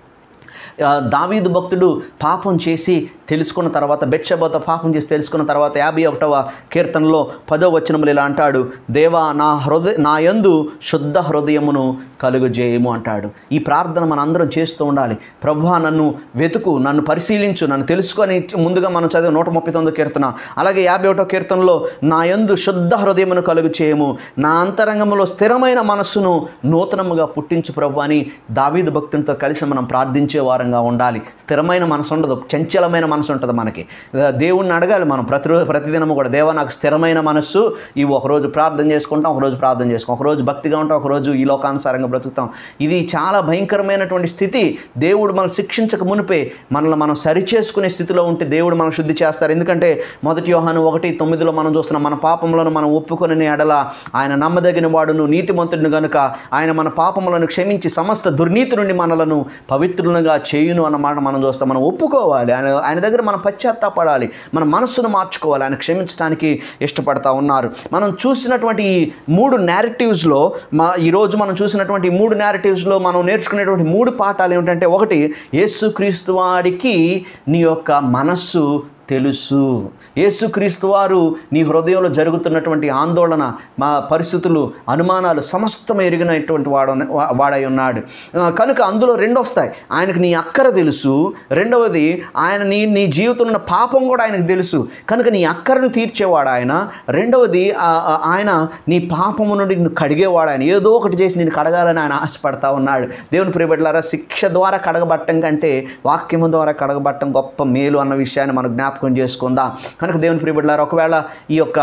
ఆ, దావీదు భక్తుడు పాపం చేసి తెలుసుకున్న తర్వాత బెచ్చబోత పాపం చేసి తెలుసుకున్న తర్వాత యాభై ఒకటవ కీర్తనలో పదో వచనములు ఇలా అంటాడు దేవా నా హృదయ నా యందు శుద్ధ హృదయమును కలుగుజేయము అంటాడు ఈ ప్రార్థన మన అందరం చేస్తూ ఉండాలి ప్రభువా నన్ను వెతుకు నన్ను పరిశీలించు నన్ను తెలుసుకొని ముందుగా మనం చదివి నూట ముప్పై తొమ్మిదో కీర్తన అలాగే యాభై ఒకటో కీర్తనలో నా యందు శుద్ధ హృదయమును కలుగు చేయము నా అంతరంగంలో స్థిరమైన మనస్సును నూతనముగా పుట్టించు ప్రభు అని దావీదు భక్తునితో కలిసి మనం ప్రార్థించే వారంగా ఉండాలి స్థిరమైన మనసు ఉండదు చంచలమైన మనసు ఉంటుంది మనకి దేవుణ్ణి అడగాలి మనం ప్రతి ప్రతిదినము కూడా దేవా నాకు స్థిరమైన మనస్సు ఇవి ఒకరోజు ప్రార్థన చేసుకుంటాం ఒకరోజు ప్రార్థన చేసుకుంటాం ఒకరోజు భక్తిగా ఉంటాం ఒకరోజు ఈ లోకానుసారంగా బ్రతుకుతాం ఇది చాలా భయంకరమైనటువంటి స్థితి దేవుడు మనం శిక్షించక మునిపే మనల్ని మనం సరిచేసుకునే స్థితిలో ఉంటే దేవుడు మనం శుద్ధి చేస్తారు ఎందుకంటే మొదటి యోహాను ఒకటి తొమ్మిదిలో మనం చూస్తున్నాం మన పాపములను మనం ఒప్పుకొని ఎడల ఆయన నమ్మదగిన వాడును నీతిమంతుడిని గనుక ఆయన మన పాపములను క్షమించి సమస్త దుర్నీతి నుండి మనలను పవిత్రులుగా చేయును అన్నమాట మనం చూస్తాం మనం ఒప్పుకోవాలి ఆయన ఆయన దగ్గర మనం పశ్చాత్తాపడాలి మన మనస్సును మార్చుకోవాలి ఆయన క్షమించడానికి ఇష్టపడతా ఉన్నారు మనం చూసినటువంటి ఈ మూడు నేరేటివ్స్లో మా ఈరోజు మనం చూసినటువంటి ఈ మూడు నేరేటివ్స్లో మనం నేర్చుకునేటువంటి మూడు పాఠాలు ఏమిటంటే ఒకటి యేసుక్రీస్తు వారికి నీ యొక్క మనస్సు తెలుసు యేసుక్రీస్తు వారు నీ హృదయంలో జరుగుతున్నటువంటి ఆందోళన మా పరిస్థితులు అనుమానాలు సమస్తం ఎరిగినటువంటి వాడు వాడై ఉన్నాడు ఆ, కనుక అందులో రెండు వస్తాయి ఆయనకు నీ అక్కర తెలుసు రెండవది ఆయన నీ నీ జీవితంలో ఉన్న పాపం కూడా ఆయనకు తెలుసు కనుక నీ అక్కరను తీర్చేవాడు ఆయన రెండవది ఆ- ఆ- ఆయన నీ పాపము నుండి నిన్ను కడిగేవాడు ఆయన ఏదో ఒకటి చేసి నేను కడగాలని ఆయన ఆశపడతా ఉన్నాడు దేవుని ప్రియబిడ్డలారా శిక్ష ద్వారా కడగబట్టం కంటే వాక్యము ద్వారా కడగబట్టం గొప్ప మేలు అన్న విషయాన్ని మనం జ్ఞాపకం చేసుకుందాం కనుక దేవుని ప్రియబిడ్డలారా ఒకవేళ ఈ యొక్క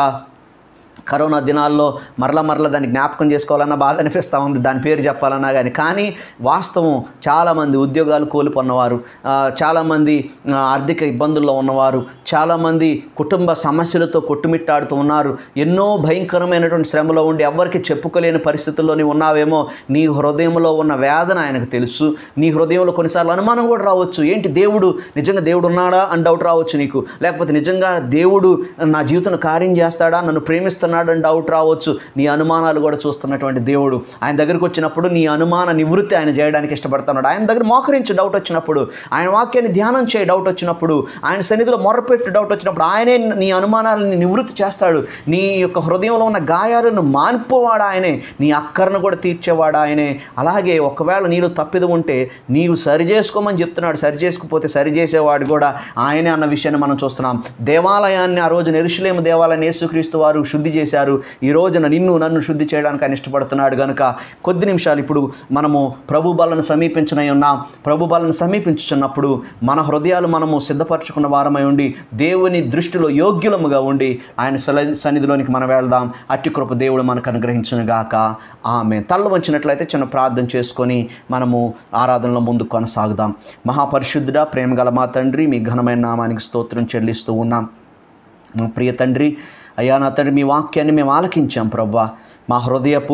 కరోనా దినాల్లో మరల మరల దాన్ని జ్ఞాపకం చేసుకోవాలన్న బాధ అనిపిస్తూ ఉంది దాని పేరు చెప్పాలన్నా కానీ కానీ వాస్తవం చాలామంది ఉద్యోగాలు కోల్పోన్నవారు ఆ, చాలామంది ఆ, ఆర్థిక ఇబ్బందుల్లో ఉన్నవారు చాలామంది కుటుంబ సమస్యలతో కొట్టుమిట్టాడుతూ ఉన్నారు ఎన్నో భయంకరమైనటువంటి శ్రమలో ఉండి ఎవరికి చెప్పుకోలేని పరిస్థితుల్లో నీవు ఉన్నావేమో నీ హృదయంలో ఉన్న వేదన ఆయనకు తెలుసు నీ హృదయంలో కొన్నిసార్లు అనుమానం కూడా రావచ్చు ఏంటి దేవుడు నిజంగా దేవుడు ఉన్నాడా అని డౌట్ రావచ్చు నీకు లేకపోతే నిజంగా దేవుడు నా జీవితంలో కార్యం చేస్తాడా నన్ను ప్రేమిస్తున్నాడు అని డౌట్ రావచ్చు నీ అనుమానాలు కూడా చూస్తున్నటువంటి దేవుడు ఆయన దగ్గరికి వచ్చినప్పుడు నీ అనుమాన నివృత్తి ఆయన చేయడానికి ఇష్టపడుతున్నాడు ఆయన దగ్గర మోకరించి డౌట్ వచ్చినప్పుడు ఆయన వాక్యాన్ని ధ్యానం చేయి డౌట్ వచ్చినప్పుడు ఆయన సన్నిధిలో మొరపెట్టి డౌట్ వచ్చినప్పుడు ఆయనే నీ అనుమానాలని నివృత్తి చేస్తాడు నీ యొక్క హృదయంలో ఉన్న గాయాలను మాన్పోవాడు ఆయనే నీ అక్కరను కూడా తీర్చేవాడు ఆయనే అలాగే ఒకవేళ నీలో తప్పిదం ఉంటే నీవు సరి చేసుకోమని చెప్తున్నాడు సరి చేసుకుపోతే సరి చేసేవాడు కూడా ఆయనే అన్న విషయాన్ని మనం చూస్తున్నాం దేవాలయాన్ని ఆ రోజు నెరుషులేము దేవాలయాన్ని యేసుక్రీస్తు వారు శుద్ధి చేశారు ఈ రోజున నిన్ను నన్ను శుద్ధి చేయడానికి ఆయన ఇష్టపడుతున్నాడు కనుక కొద్ది నిమిషాలు ఇప్పుడు మనము ప్రభు బలను సమీపించనై ఉన్నాం ప్రభు బలను సమీపించుచున్నప్పుడు మన హృదయాలు మనము సిద్ధపరచుకున్న వారమై ఉండి దేవుని దృష్టిలో యోగ్యులముగా ఉండి ఆయన సల- సన్నిధిలోనికి మనం వెళ్దాం అట్టి కృప దేవుడు మనకు అనుగ్రహించును గాక ఆమె తల్ల వంచినట్లయితే చిన్న ప్రార్థన చేసుకొని మనము ఆరాధనలో ముందుకు కొనసాగుదాం మహాపరిశుద్ధుడా ప్రేమగల మా తండ్రి మీ ఘనమైన నామానికి స్తోత్రం చెల్లిస్తూ ఉన్నాం మా ప్రియ తండ్రి అయ్యా నా తండ్రి మీ వాక్యాన్ని మేము ఆలకించాం ప్రవ్వా మా హృదయపు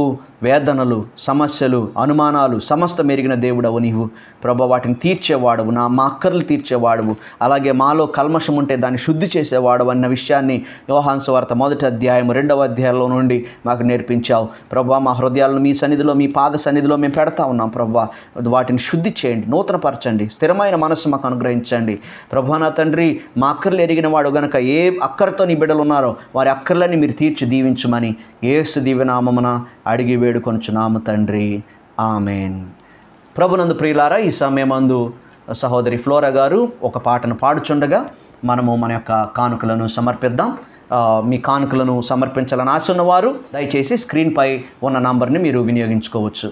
వేదనలు సమస్యలు అనుమానాలు సమస్త మెరిగిన దేవుడవు నీవు ప్రభా వాటిని తీర్చేవాడవు నా మా అక్కర్లు తీర్చేవాడవు అలాగే మాలో కల్మషం ఉంటే దాన్ని శుద్ధి చేసేవాడవు అన్న విషయాన్ని యోహాన్స్ వార్త మొదటి అధ్యాయం రెండవ అధ్యాయంలో నుండి మాకు నేర్పించావు ప్రభా మా హృదయాలను మీ సన్నిధిలో మీ పాద సన్నిధిలో మేము పెడతా ఉన్నాం ప్రభా వాటిని శుద్ధి చేయండి నూతనపరచండి స్థిరమైన మనస్సు మాకు అనుగ్రహించండి ప్రభా నా తండ్రి మా అక్కర్లు ఎరిగిన వాడు గనక ఏ అక్కరతో నీ బిడ్డలు ఉన్నారో వారి అక్కర్లని మీరు తీర్చి దీవించమని ఏసు దివ్యనామమున అడిగి వేడుకొనుచున్నాము తండ్రి ఆమెన్ ప్రభునందు ప్రియులారా ఈ సమయమందు సహోదరి ఫ్లోరా గారు ఒక పాటను పాడుచుండగా మనము మన యొక్క కానుకలను సమర్పిద్దాం ఆ, మీ కానుకలను సమర్పించాలని ఆశ ఉన్నవారు దయచేసి స్క్రీన్పై ఉన్న నంబర్ని మీరు వినియోగించుకోవచ్చు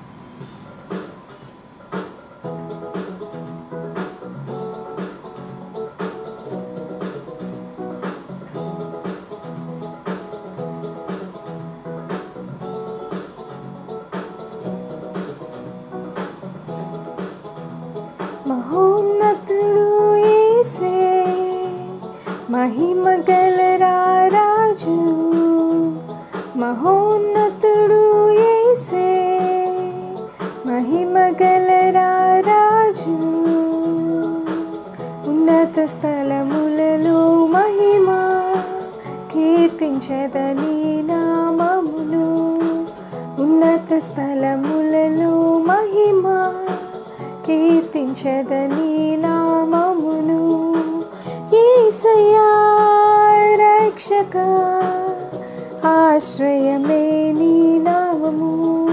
మహోన్నతుడు యేసే మహిమ రాజు మహోన్నతుడు యేసే మహిమ రాజు ఉన్నత స్థలములలో మహిమ కీర్తించదని నామమును ఉన్నత స్థలములలో మహిమ కీర్తించదని నామమును ఈసయా రక్షక ఆశ్రయమే నీ నామము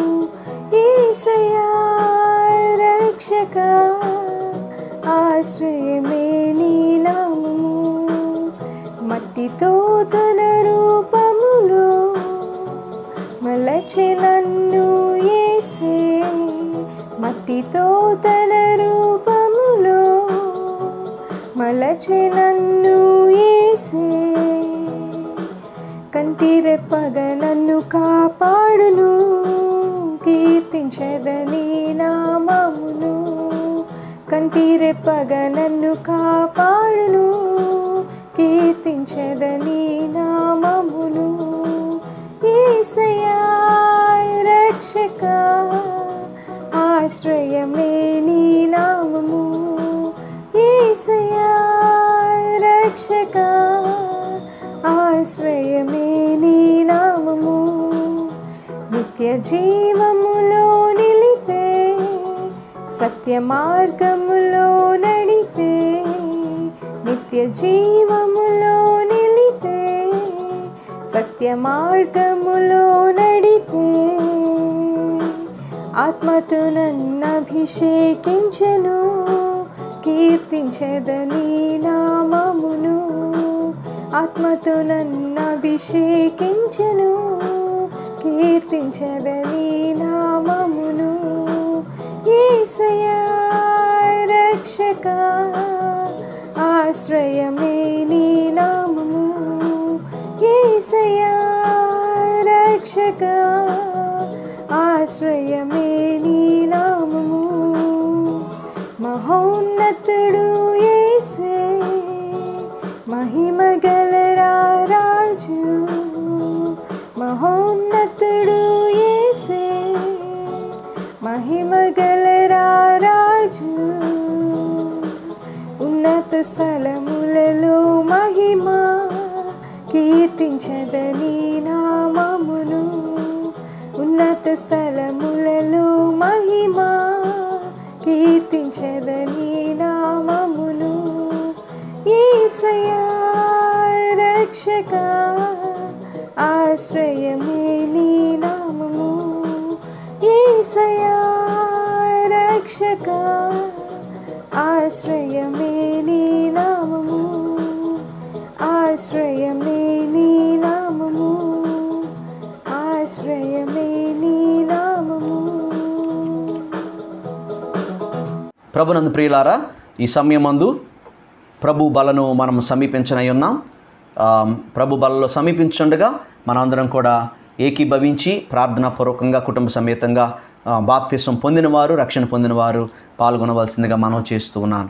ఈసయా రక్షక ఆశ్రయమే నీ నామము మట్టితో తన రూపములో మలచి నన్ను ఏసే మట్టితో తన రూపములో మలచి నన్ను ఏసే కంటిరెప్పగ నన్ను కాపాడును కీర్తించదని నామమును కంటిరెప్పగ నన్ను కాపాడును కీర్తించదని నామమును ఈసయా రక్షక ఆశ్రయమే నీ నామము ఈసయా రక్షక ఆశ్రయమే నీ నామము నిత్య జీవములో నిలిపే సత్య మార్గములో నడిపే నిత్య జీవములో నిలిపే సత్య మార్గములో నడిపే ఆత్మతో నన్ను అభిషేకించను కీర్తించదని నామమును ఆత్మతో నన్ను అభిషేకించను కీర్తించదని నామమును ఈసయా రక్షక ఆశ్రయమే నీ నామము ఈసయా రక్షక ఆశ్రయమే నీ నామము మహోన్నతుడు యేసే మహిమ రాజు మహోన్నతుడు యేసే మహిమ రాజు ఉన్నత స్థలములలో మహిమ కీర్తించదని నామమును ఉన్నత స్థలములలో మహిమ కీర్తించదని నామమును ఈసయా రక్షక ఆశ్రయమే నీ నామము ఈసయా రక్షక ఆశ్రయమే నీ నామము ఆశ్రయమే నీ నామము ఆశ్రయమే నీ నామము ప్రభునందు ప్రియులారా ఈ సమయమందు ప్రభు బలను మనం సమీపించనై ఉన్నాం ఆ, ప్రభు బలలో సమీపించుండగా మనందరం కూడా ఏకీభవించి ప్రార్థనాపూర్వకంగా కుటుంబ సమేతంగా ఆ, బాప్తిసం పొందినవారు రక్షణ పొందినవారు పాల్గొనవలసిందిగా మనం చేస్తూ ఉన్నాను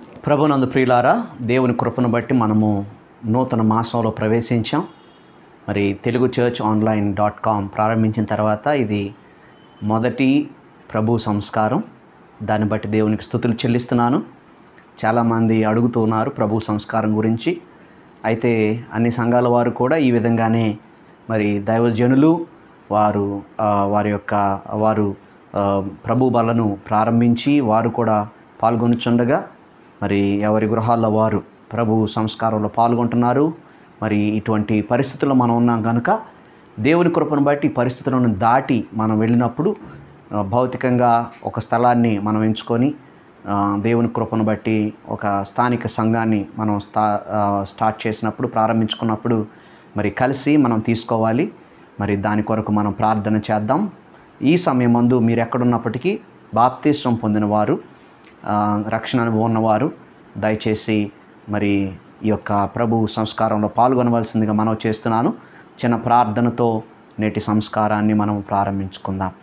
ప్రభునందు ప్రియులారా దేవుని కృపను బట్టి మనము నూతన మాసంలో ప్రవేశించాం మరి Telugu church online dot com ప్రారంభించిన తర్వాత ఇది మొదటి ప్రభు సంస్కారం దాన్ని బట్టి దేవునికి స్థుతులు చెల్లిస్తున్నాను చాలామంది అడుగుతూ ఉన్నారు ప్రభు సంస్కారం గురించి అయితే అన్ని సంఘాల వారు కూడా ఈ విధంగానే మరి దైవజనులు వారు ఆ, వారి యొక్క వారు ఆ, ప్రభు బలను ప్రారంభించి వారు కూడా పాల్గొనుచుండగా మరి ఎవరి గృహాల్లో వారు ప్రభు సంస్కారంలో పాల్గొంటున్నారు మరి ఇటువంటి పరిస్థితుల్లో మనం ఉన్నాం కనుక దేవుని కృపను బట్టి ఈ పరిస్థితులను దాటి మనం వెళ్ళినప్పుడు ఆ, భౌతికంగా ఒక స్థలాన్ని మనం ఎంచుకొని ఆ, దేవుని కృపను బట్టి ఒక స్థానిక సంఘాన్ని మనం స్టా ఆ, స్టార్ట్ చేసినప్పుడు ప్రారంభించుకున్నప్పుడు మరి కలిసి మనం తీసుకోవాలి మరి దాని కొరకు మనం ప్రార్థన చేద్దాం ఈ సమయం మందు మీరు ఎక్కడున్నప్పటికీ బాప్తీసం పొందిన వారు ఆ, రక్షణ అనుభవం ఉన్నవారు దయచేసి మరి ఈ యొక్క ప్రభు సంస్కారంలో పాల్గొనవలసిందిగా మనం చేస్తున్నాను చిన్న ప్రార్థనతో నేటి సంస్కారాన్ని మనం ప్రారంభించుకుందాం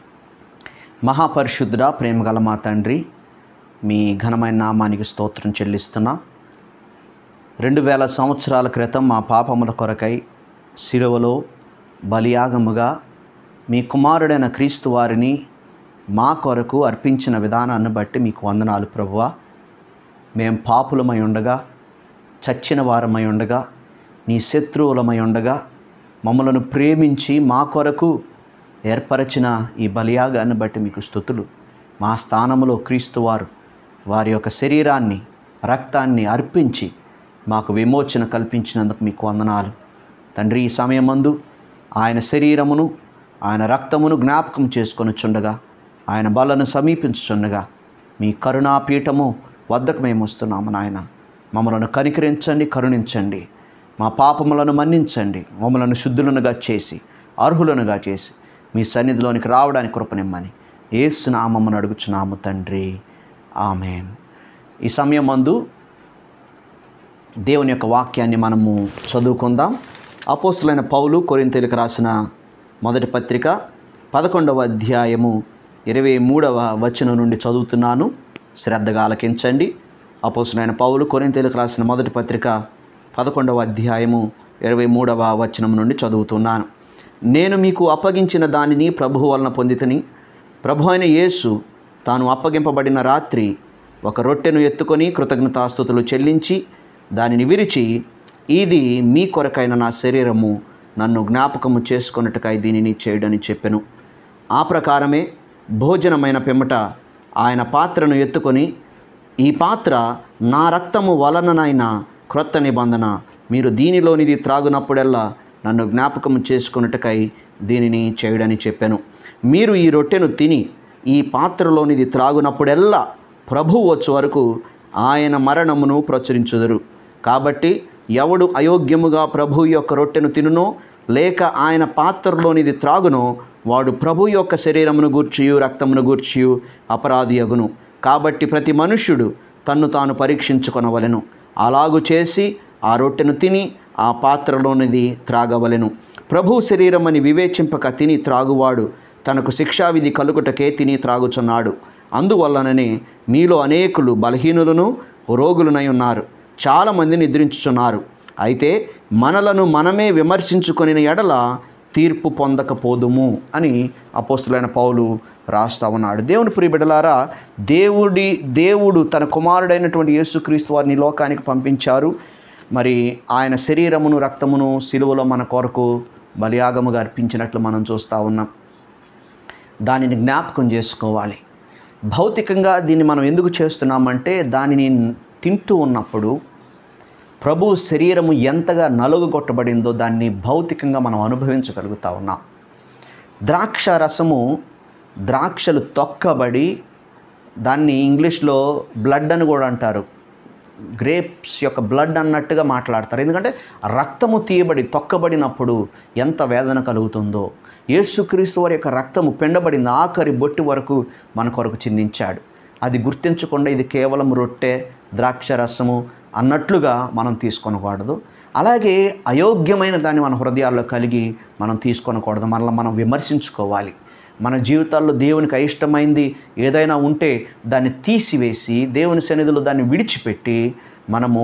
మహాపరిశుద్ధుడ ప్రేమగల మా తండ్రి మీ ఘనమైన నామానికి స్తోత్రం చెల్లిస్తున్నా రెండు వేల సంవత్సరాల క్రితం మా పాపముల కొరకై శిలువలో బలియాగముగా మీ కుమారుడైన క్రీస్తు వారిని మా కొరకు అర్పించిన విధానాన్ని బట్టి మీకు వందనాలు ప్రభువా మేం పాపులమై ఉండగా చచ్చిన వారమై ఉండగా నీ శత్రువులమై ఉండగా మమ్మలను ప్రేమించి మా కొరకు ఏర్పరచిన ఈ బలియాగాన్ని బట్టి మీకు స్థుతులు మా స్థానంలో క్రీస్తు వారు వారి యొక్క శరీరాన్ని రక్తాన్ని అర్పించి మాకు విమోచన కల్పించినందుకు మీకు వందనాలు తండ్రి ఈ సమయమందు ఆయన శరీరమును ఆయన రక్తమును జ్ఞాపకం చేసుకొని చుండగా ఆయన బలను సమీపించుచుండగా మీ కరుణాపీఠము వద్దకు మేము వస్తున్నాము నాయన మమ్మలను కనికరించండి కరుణించండి మా పాపములను మన్నించండి మమ్మలను శుద్ధులనుగా చేసి అర్హులనుగా చేసి మీ సన్నిధిలోనికి రావడానికి కృపనిమ్మని ఏసునామమ్మను అడుగుచున్నాము తండ్రి ఆమెన్ ఈ సమయం మందు దేవుని యొక్క వాక్యాన్ని మనము చదువుకుందాం అపోస్తులైన పౌలు కొరింతలకు రాసిన మొదటి పత్రిక పదకొండవ అధ్యాయము ఇరవై మూడవ వచనం నుండి చదువుతున్నాను శ్రద్ధగా ఆలకించండి అపోస్తులైన పౌలు కొరింతలకు రాసిన మొదటి పత్రిక పదకొండవ అధ్యాయము ఇరవై మూడవ వచనం నుండి చదువుతున్నాను నేను మీకు అప్పగించిన దానిని ప్రభు వలన పొందితని ప్రభు అయిన యేసు తాను అప్పగింపబడిన రాత్రి ఒక రొట్టెను ఎత్తుకొని కృతజ్ఞతాస్థుతులు చెల్లించి దానిని విరిచి ఇది మీ కొరకైన నా శరీరము నన్ను జ్ఞాపకము చేసుకొనుటకై దీనిని చేయడని చెప్పెను ఆ ప్రకారమే భోజనమైన పిమ్మట ఆయన పాత్రను ఎత్తుకొని ఈ పాత్ర నా రక్తము వలననైన క్రొత్త నిబంధన మీరు దీనిలోనిది త్రాగునప్పుడల్లా నన్ను జ్ఞాపకం చేసుకున్నట్టుకై దీనిని చేయడని చెప్పాను మీరు ఈ రొట్టెను తిని ఈ పాత్రలోనిది త్రాగునప్పుడెల్లా ప్రభు వచ్చు వరకు ఆయన మరణమును ప్రచురించుదురు కాబట్టి ఎవడు అయోగ్యముగా ప్రభు యొక్క రొట్టెను తినునో లేక ఆయన పాత్రలోనిది త్రాగునో వాడు ప్రభు యొక్క శరీరమును గూర్చియు రక్తమును గూర్చియు అపరాధి అగును కాబట్టి ప్రతి మనుష్యుడు తన్ను తాను పరీక్షించుకొనవలెను అలాగు చేసి ఆ రొట్టెను తిని ఆ పాత్రలోనిది త్రాగవలెను ప్రభు శరీరమని వివేచింపక తిని త్రాగువాడు తనకు శిక్షావిధి కలుగుటకే తిని త్రాగుచున్నాడు అందువల్లననే మీలో అనేకులు బలహీనులను రోగులనై ఉన్నారు చాలామంది నిద్రించుచున్నారు అయితే మనలను మనమే విమర్శించుకొనిన ఎడల తీర్పు పొందకపోదుము అని అపోస్తులైన పౌలు రాస్తా ఉన్నాడు దేవుని ప్రియబిడలారా దేవుడి దేవుడు తన కుమారుడైనటువంటి యేసుక్రీస్తు వారిని ఈ లోకానికి పంపించారు మరి ఆయన శరీరమును రక్తమును సిలువలో మన కొరకు బలియాగముగా అర్పించినట్లు మనం చూస్తూ ఉన్నాం దానిని జ్ఞాపకం చేసుకోవాలి భౌతికంగా దీన్ని మనం ఎందుకు చేస్తున్నామంటే దానిని తింటూ ఉన్నప్పుడు ప్రభు శరీరము ఎంతగా నలుగుగొట్టబడిందో దాన్ని భౌతికంగా మనం అనుభవించగలుగుతా ఉన్నాం ద్రాక్ష రసము ద్రాక్షలు తొక్కబడి దాన్ని ఇంగ్లీష్లో బ్లడ్ అని కూడా అంటారు గ్రేప్స్ యొక్క బ్లడ్ అన్నట్టుగా మాట్లాడతారు ఎందుకంటే రక్తము తీయబడి తొక్కబడినప్పుడు ఎంత వేదన కలుగుతుందో యేసుక్రీస్తు వారి యొక్క రక్తము పిండబడింది ఆఖరి బొట్టు వరకు మన కొరకు చిందించాడు అది గుర్తించకుండా ఇది కేవలం రొట్టె ద్రాక్ష రసము అన్నట్లుగా మనం తీసుకొనకూడదు అలాగే అయోగ్యమైన దాన్ని మన హృదయాల్లో కలిగి మనం తీసుకొనకూడదు మనల్ని మనం విమర్శించుకోవాలి మన జీవితాల్లో దేవునికి అయిష్టమైంది ఏదైనా ఉంటే దాన్ని తీసివేసి దేవుని సన్నిధిలో దాన్ని విడిచిపెట్టి మనము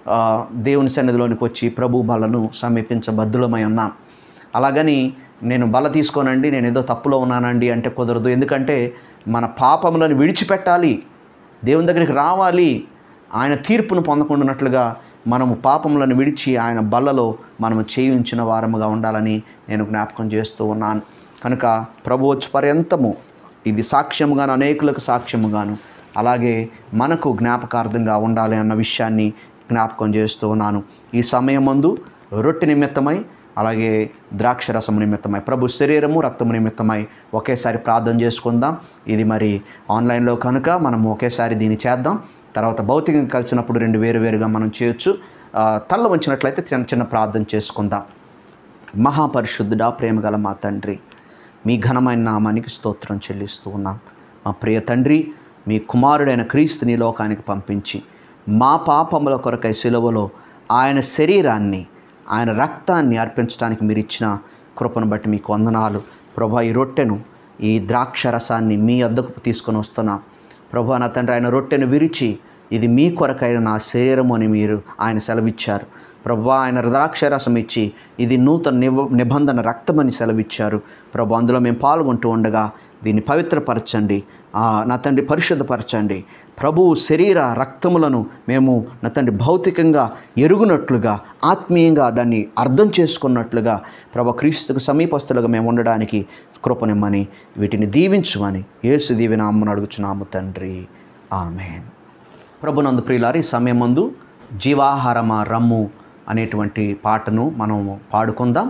ఆ, దేవుని సన్నిధిలోనికి వచ్చి ప్రభు బలను సమీపించబద్దులమై ఉన్నాం అలాగని నేను బల తీసుకోనండి నేను ఏదో తప్పులో ఉన్నానండి అంటే కుదరదు ఎందుకంటే మన పాపములను విడిచిపెట్టాలి దేవుని దగ్గరికి రావాలి ఆయన తీర్పును పొందకుండానట్లుగా మనము పాపములను విడిచి ఆయన బల్లలో మనము చేయించిన వారముగా ఉండాలని నేను జ్ఞాపకం చేస్తూ ఉన్నాను కనుక ప్రభు వచ్చి పర్యంతము ఇది సాక్ష్యముగాను అనేకులకు సాక్ష్యముగాను అలాగే మనకు జ్ఞాపకార్థంగా ఉండాలి అన్న విషయాన్ని జ్ఞాపకం చేస్తూ ఉన్నాను ఈ సమయం మందు రొట్టె నిమిత్తమై అలాగే ద్రాక్ష రసము నిమిత్తమై ప్రభు శరీరము రక్తము నిమిత్తమై ఒకేసారి ప్రార్థన చేసుకుందాం ఇది మరి ఆన్లైన్లో కనుక మనం ఒకేసారి దీన్ని చేద్దాం తర్వాత భౌతికంగా కలిసినప్పుడు రెండు వేరు వేరుగా మనం చేయొచ్చు ఆ, తల్ల ఉంచినట్లయితే చిన్న చిన్న ప్రార్థన చేసుకుందాం మహాపరిశుద్ధుడా ప్రేమగల మా తండ్రి మీ ఘనమైన నామానికి స్తోత్రం చెల్లిస్తూ ఉన్నాం మా ప్రియ తండ్రి మీ కుమారుడైన క్రీస్తుని ఈ లోకానికి పంపించి మా పాపముల కొరకై సిలువలో ఆయన శరీరాన్ని ఆయన రక్తాన్ని అర్పించడానికి మీరు ఇచ్చిన కృపను బట్టి మీకు వందనాలు ప్రభా ఈ రొట్టెను ఈ ద్రాక్ష రసాన్ని మీ అద్దకు తీసుకొని వస్తున్నాం ప్రభా నా తండ్రి ఆయన రొట్టెను విరిచి ఇది మీ కొరకైన నా శరీరము అని మీరు ఆయన సెలవిచ్చారు ప్రభా ఆయన ద్రాక్షరసం ఇచ్చి ఇది నూతన నిబ నిబంధన రక్తమని సెలవిచ్చారు ప్రభు అందులో మేము పాల్గొంటూ ఉండగా దీన్ని పవిత్రపరచండి ఆ, నా తండ్రి పరిశుద్ధపరచండి ప్రభువు శరీర రక్తములను మేము నా తండ్రి భౌతికంగా ఎరుగునట్లుగా ఆత్మీయంగా దాన్ని అర్థం చేసుకున్నట్లుగా ప్రభు క్రీస్తుకు సమీపస్తులుగా మేము ఉండడానికి కృపనిమ్మని వీటిని దీవించుమని యేసు దీవెన అమ్మను అడుగుచున్నాము తండ్రి ఆమెన్ ప్రభునందు ప్రియులారి ఈ సమయం ముందు జీవాహారమా రమ్ము అనేటువంటి పాటను మనం పాడుకుందాం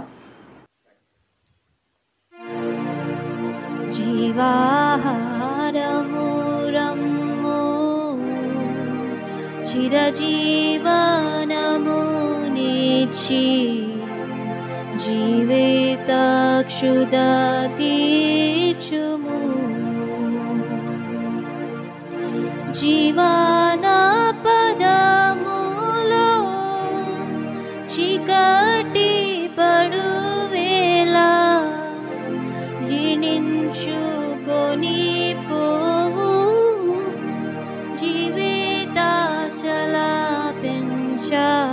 జీవాహారము రమ్ము చిరజీవనము నిచ్చి జీవిత క్షుద తీర్చుము జీవన పదములో చీకటి పడువేళ జీర్ణించుకొని పోవు జీవితాశల పెంచ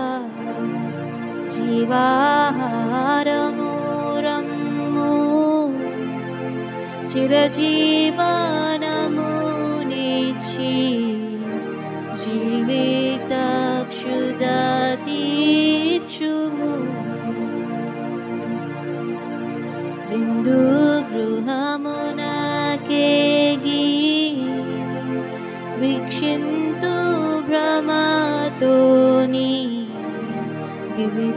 జీవాహారము రమ్ము చిరజీవనము నిచ్చి జీవిత క్షుద తీర్చుము బిందు గృహమునకేగి వీక్షింతు భ్రమతోని వివిధ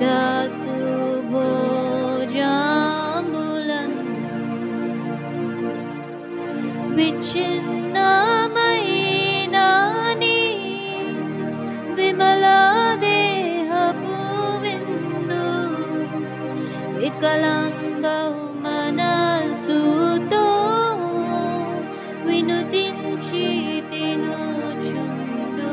శుభోజాములను విచ్ఛిన్నమైనాని విమల దేహపు విందు వికలంబవు మనసుతో వినుతించి తినుచుందు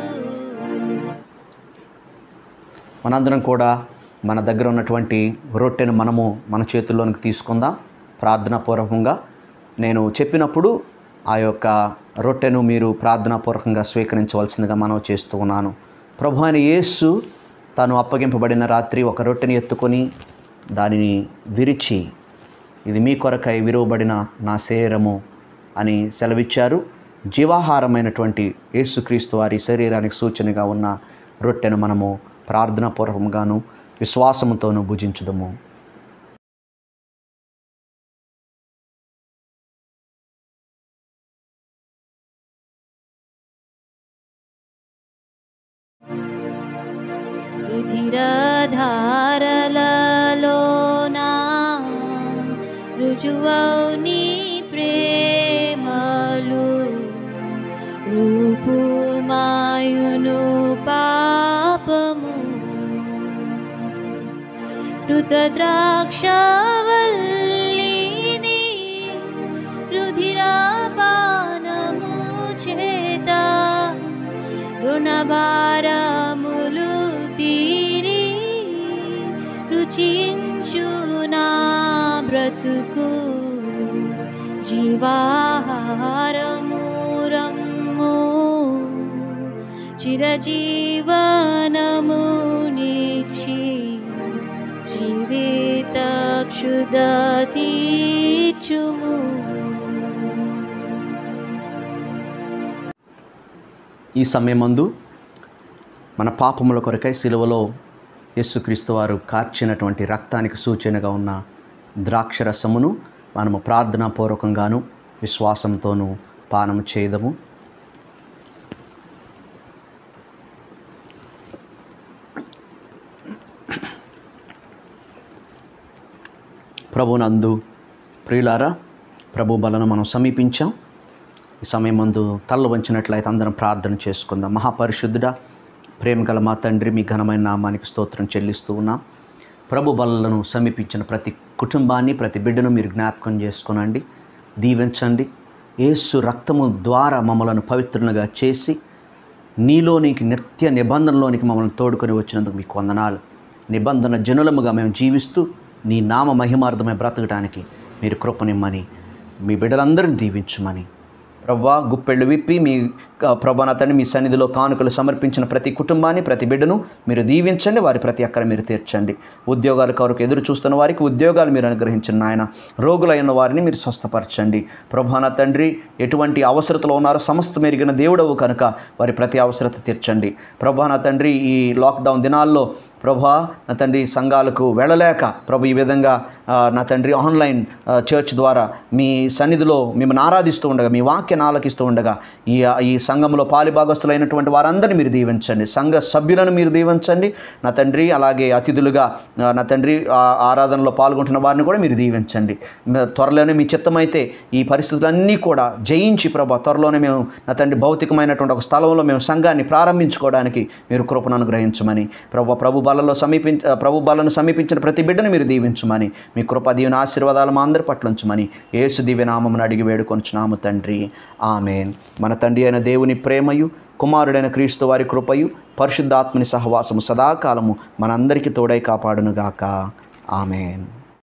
మనందరం కూడా మన దగ్గర ఉన్నటువంటి రొట్టెను మనము మన చేతుల్లోనికి తీసుకుందాం ప్రార్థనాపూర్వకంగా నేను చెప్పినప్పుడు ఆ యొక్క రొట్టెను మీరు ప్రార్థనాపూర్వకంగా స్వీకరించవలసిందిగా మనం చేస్తూ ఉన్నాను ప్రభు అయిన యేసు తాను అప్పగింపబడిన రాత్రి ఒక రొట్టెని ఎత్తుకొని దానిని విరిచి ఇది మీ కొరకై విరువబడిన నా శరీరము అని సెలవిచ్చారు జీవాహారమైనటువంటి యేసుక్రీస్తు వారి శరీరానికి సూచనగా ఉన్న రొట్టెను మనము ప్రార్థనాపూర్వకంగాను విశ్వాసముతోనూ భుజించుదము రుధిరధారలలోనా రుజువౌ నీ ప్రేమలు రూపుమాయును పాపము ఋతద్రాక్షవల్లిని రుధిరాపానము చేత రుణభారములు తీరి రుచించు నా బ్రతుకు జీవాహారము రమ్ము చిరజీవనము ఇచ్చి జీవిత క్షుద తీర్చుము ఈ సమయమందు మన పాపముల కొరకై సిలువలో యేసుక్రీస్తు వారు కార్చినటువంటి రక్తానికి సూచనగా ఉన్న ద్రాక్షరసమును మనము ప్రార్థనాపూర్వకంగాను విశ్వాసంతోనూ పానము చేయదము ప్రభునందు ప్రియులారా ప్రభు బలను మనం సమీపించాం ఈ సమయం మందు తల్ల వంచినట్లయితే అందరం ప్రార్థన చేసుకుందాం మహాపరిశుద్ధుడా ప్రేమ గల మా తండ్రి మీ ఘనమైన నామానికి స్తోత్రం చెల్లిస్తూ ఉన్నాం ప్రభు బలను సమీపించిన ప్రతి కుటుంబాన్ని ప్రతి బిడ్డను మీరు జ్ఞాపకం చేసుకోనండి దీవించండి యేసు రక్తము ద్వారా మమ్మలను పవిత్రులుగా చేసి నీలోనికి నిత్య నిబంధనలోనికి మమ్మల్ని తోడుకొని వచ్చినందుకు మీకు వందనాలు నిబంధన జనులముగా మేము జీవిస్తూ నీ నామ మహిమార్థమై బ్రతకడానికి మీరు కృపనిమ్మని మీ బిడ్డలందరినీ దీవించమని ప్రభా గుప్పెళ్ళు విప్పి మీ ప్రభా తండ్రి మీ సన్నిధిలో కానుకలు సమర్పించిన ప్రతి కుటుంబాన్ని ప్రతి బిడ్డను మీరు దీవించండి వారి ప్రతి అక్కర మీరు తీర్చండి ఉద్యోగాల కొరకు ఎదురు చూస్తున్న వారికి ఉద్యోగాలు మీరు అనుగ్రహించిన నాయన రోగులైన వారిని మీరు స్వస్థపరచండి ప్రభా నా తండ్రి ఎటువంటి అవసరతలో ఉన్నారో సమస్త మెరిగిన దేవుడవు కనుక వారి ప్రతి అవసరత తీర్చండి ప్రభా నా తండ్రి ఈ లాక్డౌన్ దినాల్లో ప్రభా నా తండ్రి సంఘాలకు వెళ్ళలేక ప్రభు ఈ విధంగా ఆ, నా తండ్రి ఆన్లైన్ ఆ, చర్చ్ ద్వారా మీ సన్నిధిలో మిమ్మల్ని ఆరాధిస్తూ ఉండగా మీ వాక్యాన్ని ఆలకిస్తూ ఉండగా ఈ ఈ సంఘంలో పాలిభాగస్తులైనటువంటి వారందరినీ మీరు దీవించండి సంఘ సభ్యులను మీరు దీవించండి నా తండ్రి అలాగే అతిథులుగా ఆ, నా తండ్రి ఆ ఆరాధనలో పాల్గొంటున్న వారిని కూడా మీరు దీవించండి మ- త్వరలోనే మీ చిత్తమైతే ఈ పరిస్థితులన్నీ కూడా జయించి ప్రభా త్వరలోనే మేము నా తండ్రి భౌతికమైనటువంటి ఒక స్థలంలో మేము సంఘాన్ని ప్రారంభించుకోవడానికి మీరు కృపను అనుగ్రహించమని ప్రభు ప్రభు బలలో సమీపించ ప్రభు బలను సమీపించిన ప్రతి బిడ్డను మీరు దీవించమని మీ కృప దీవెన ఆశీర్వాదాలు మా అందరి పట్ల ఉంచమని యేసు దివ్యనామమును అడిగి వేడుకొంచున్నాము తండ్రి ఆమెన్ మన తండ్రి అయిన దేవుని ప్రేమయు కుమారుడైన క్రీస్తు వారి కృపయు పరిశుద్ధాత్మని సహవాసము సదాకాలము మనందరికీ తోడై కాపాడునుగాక ఆమెన్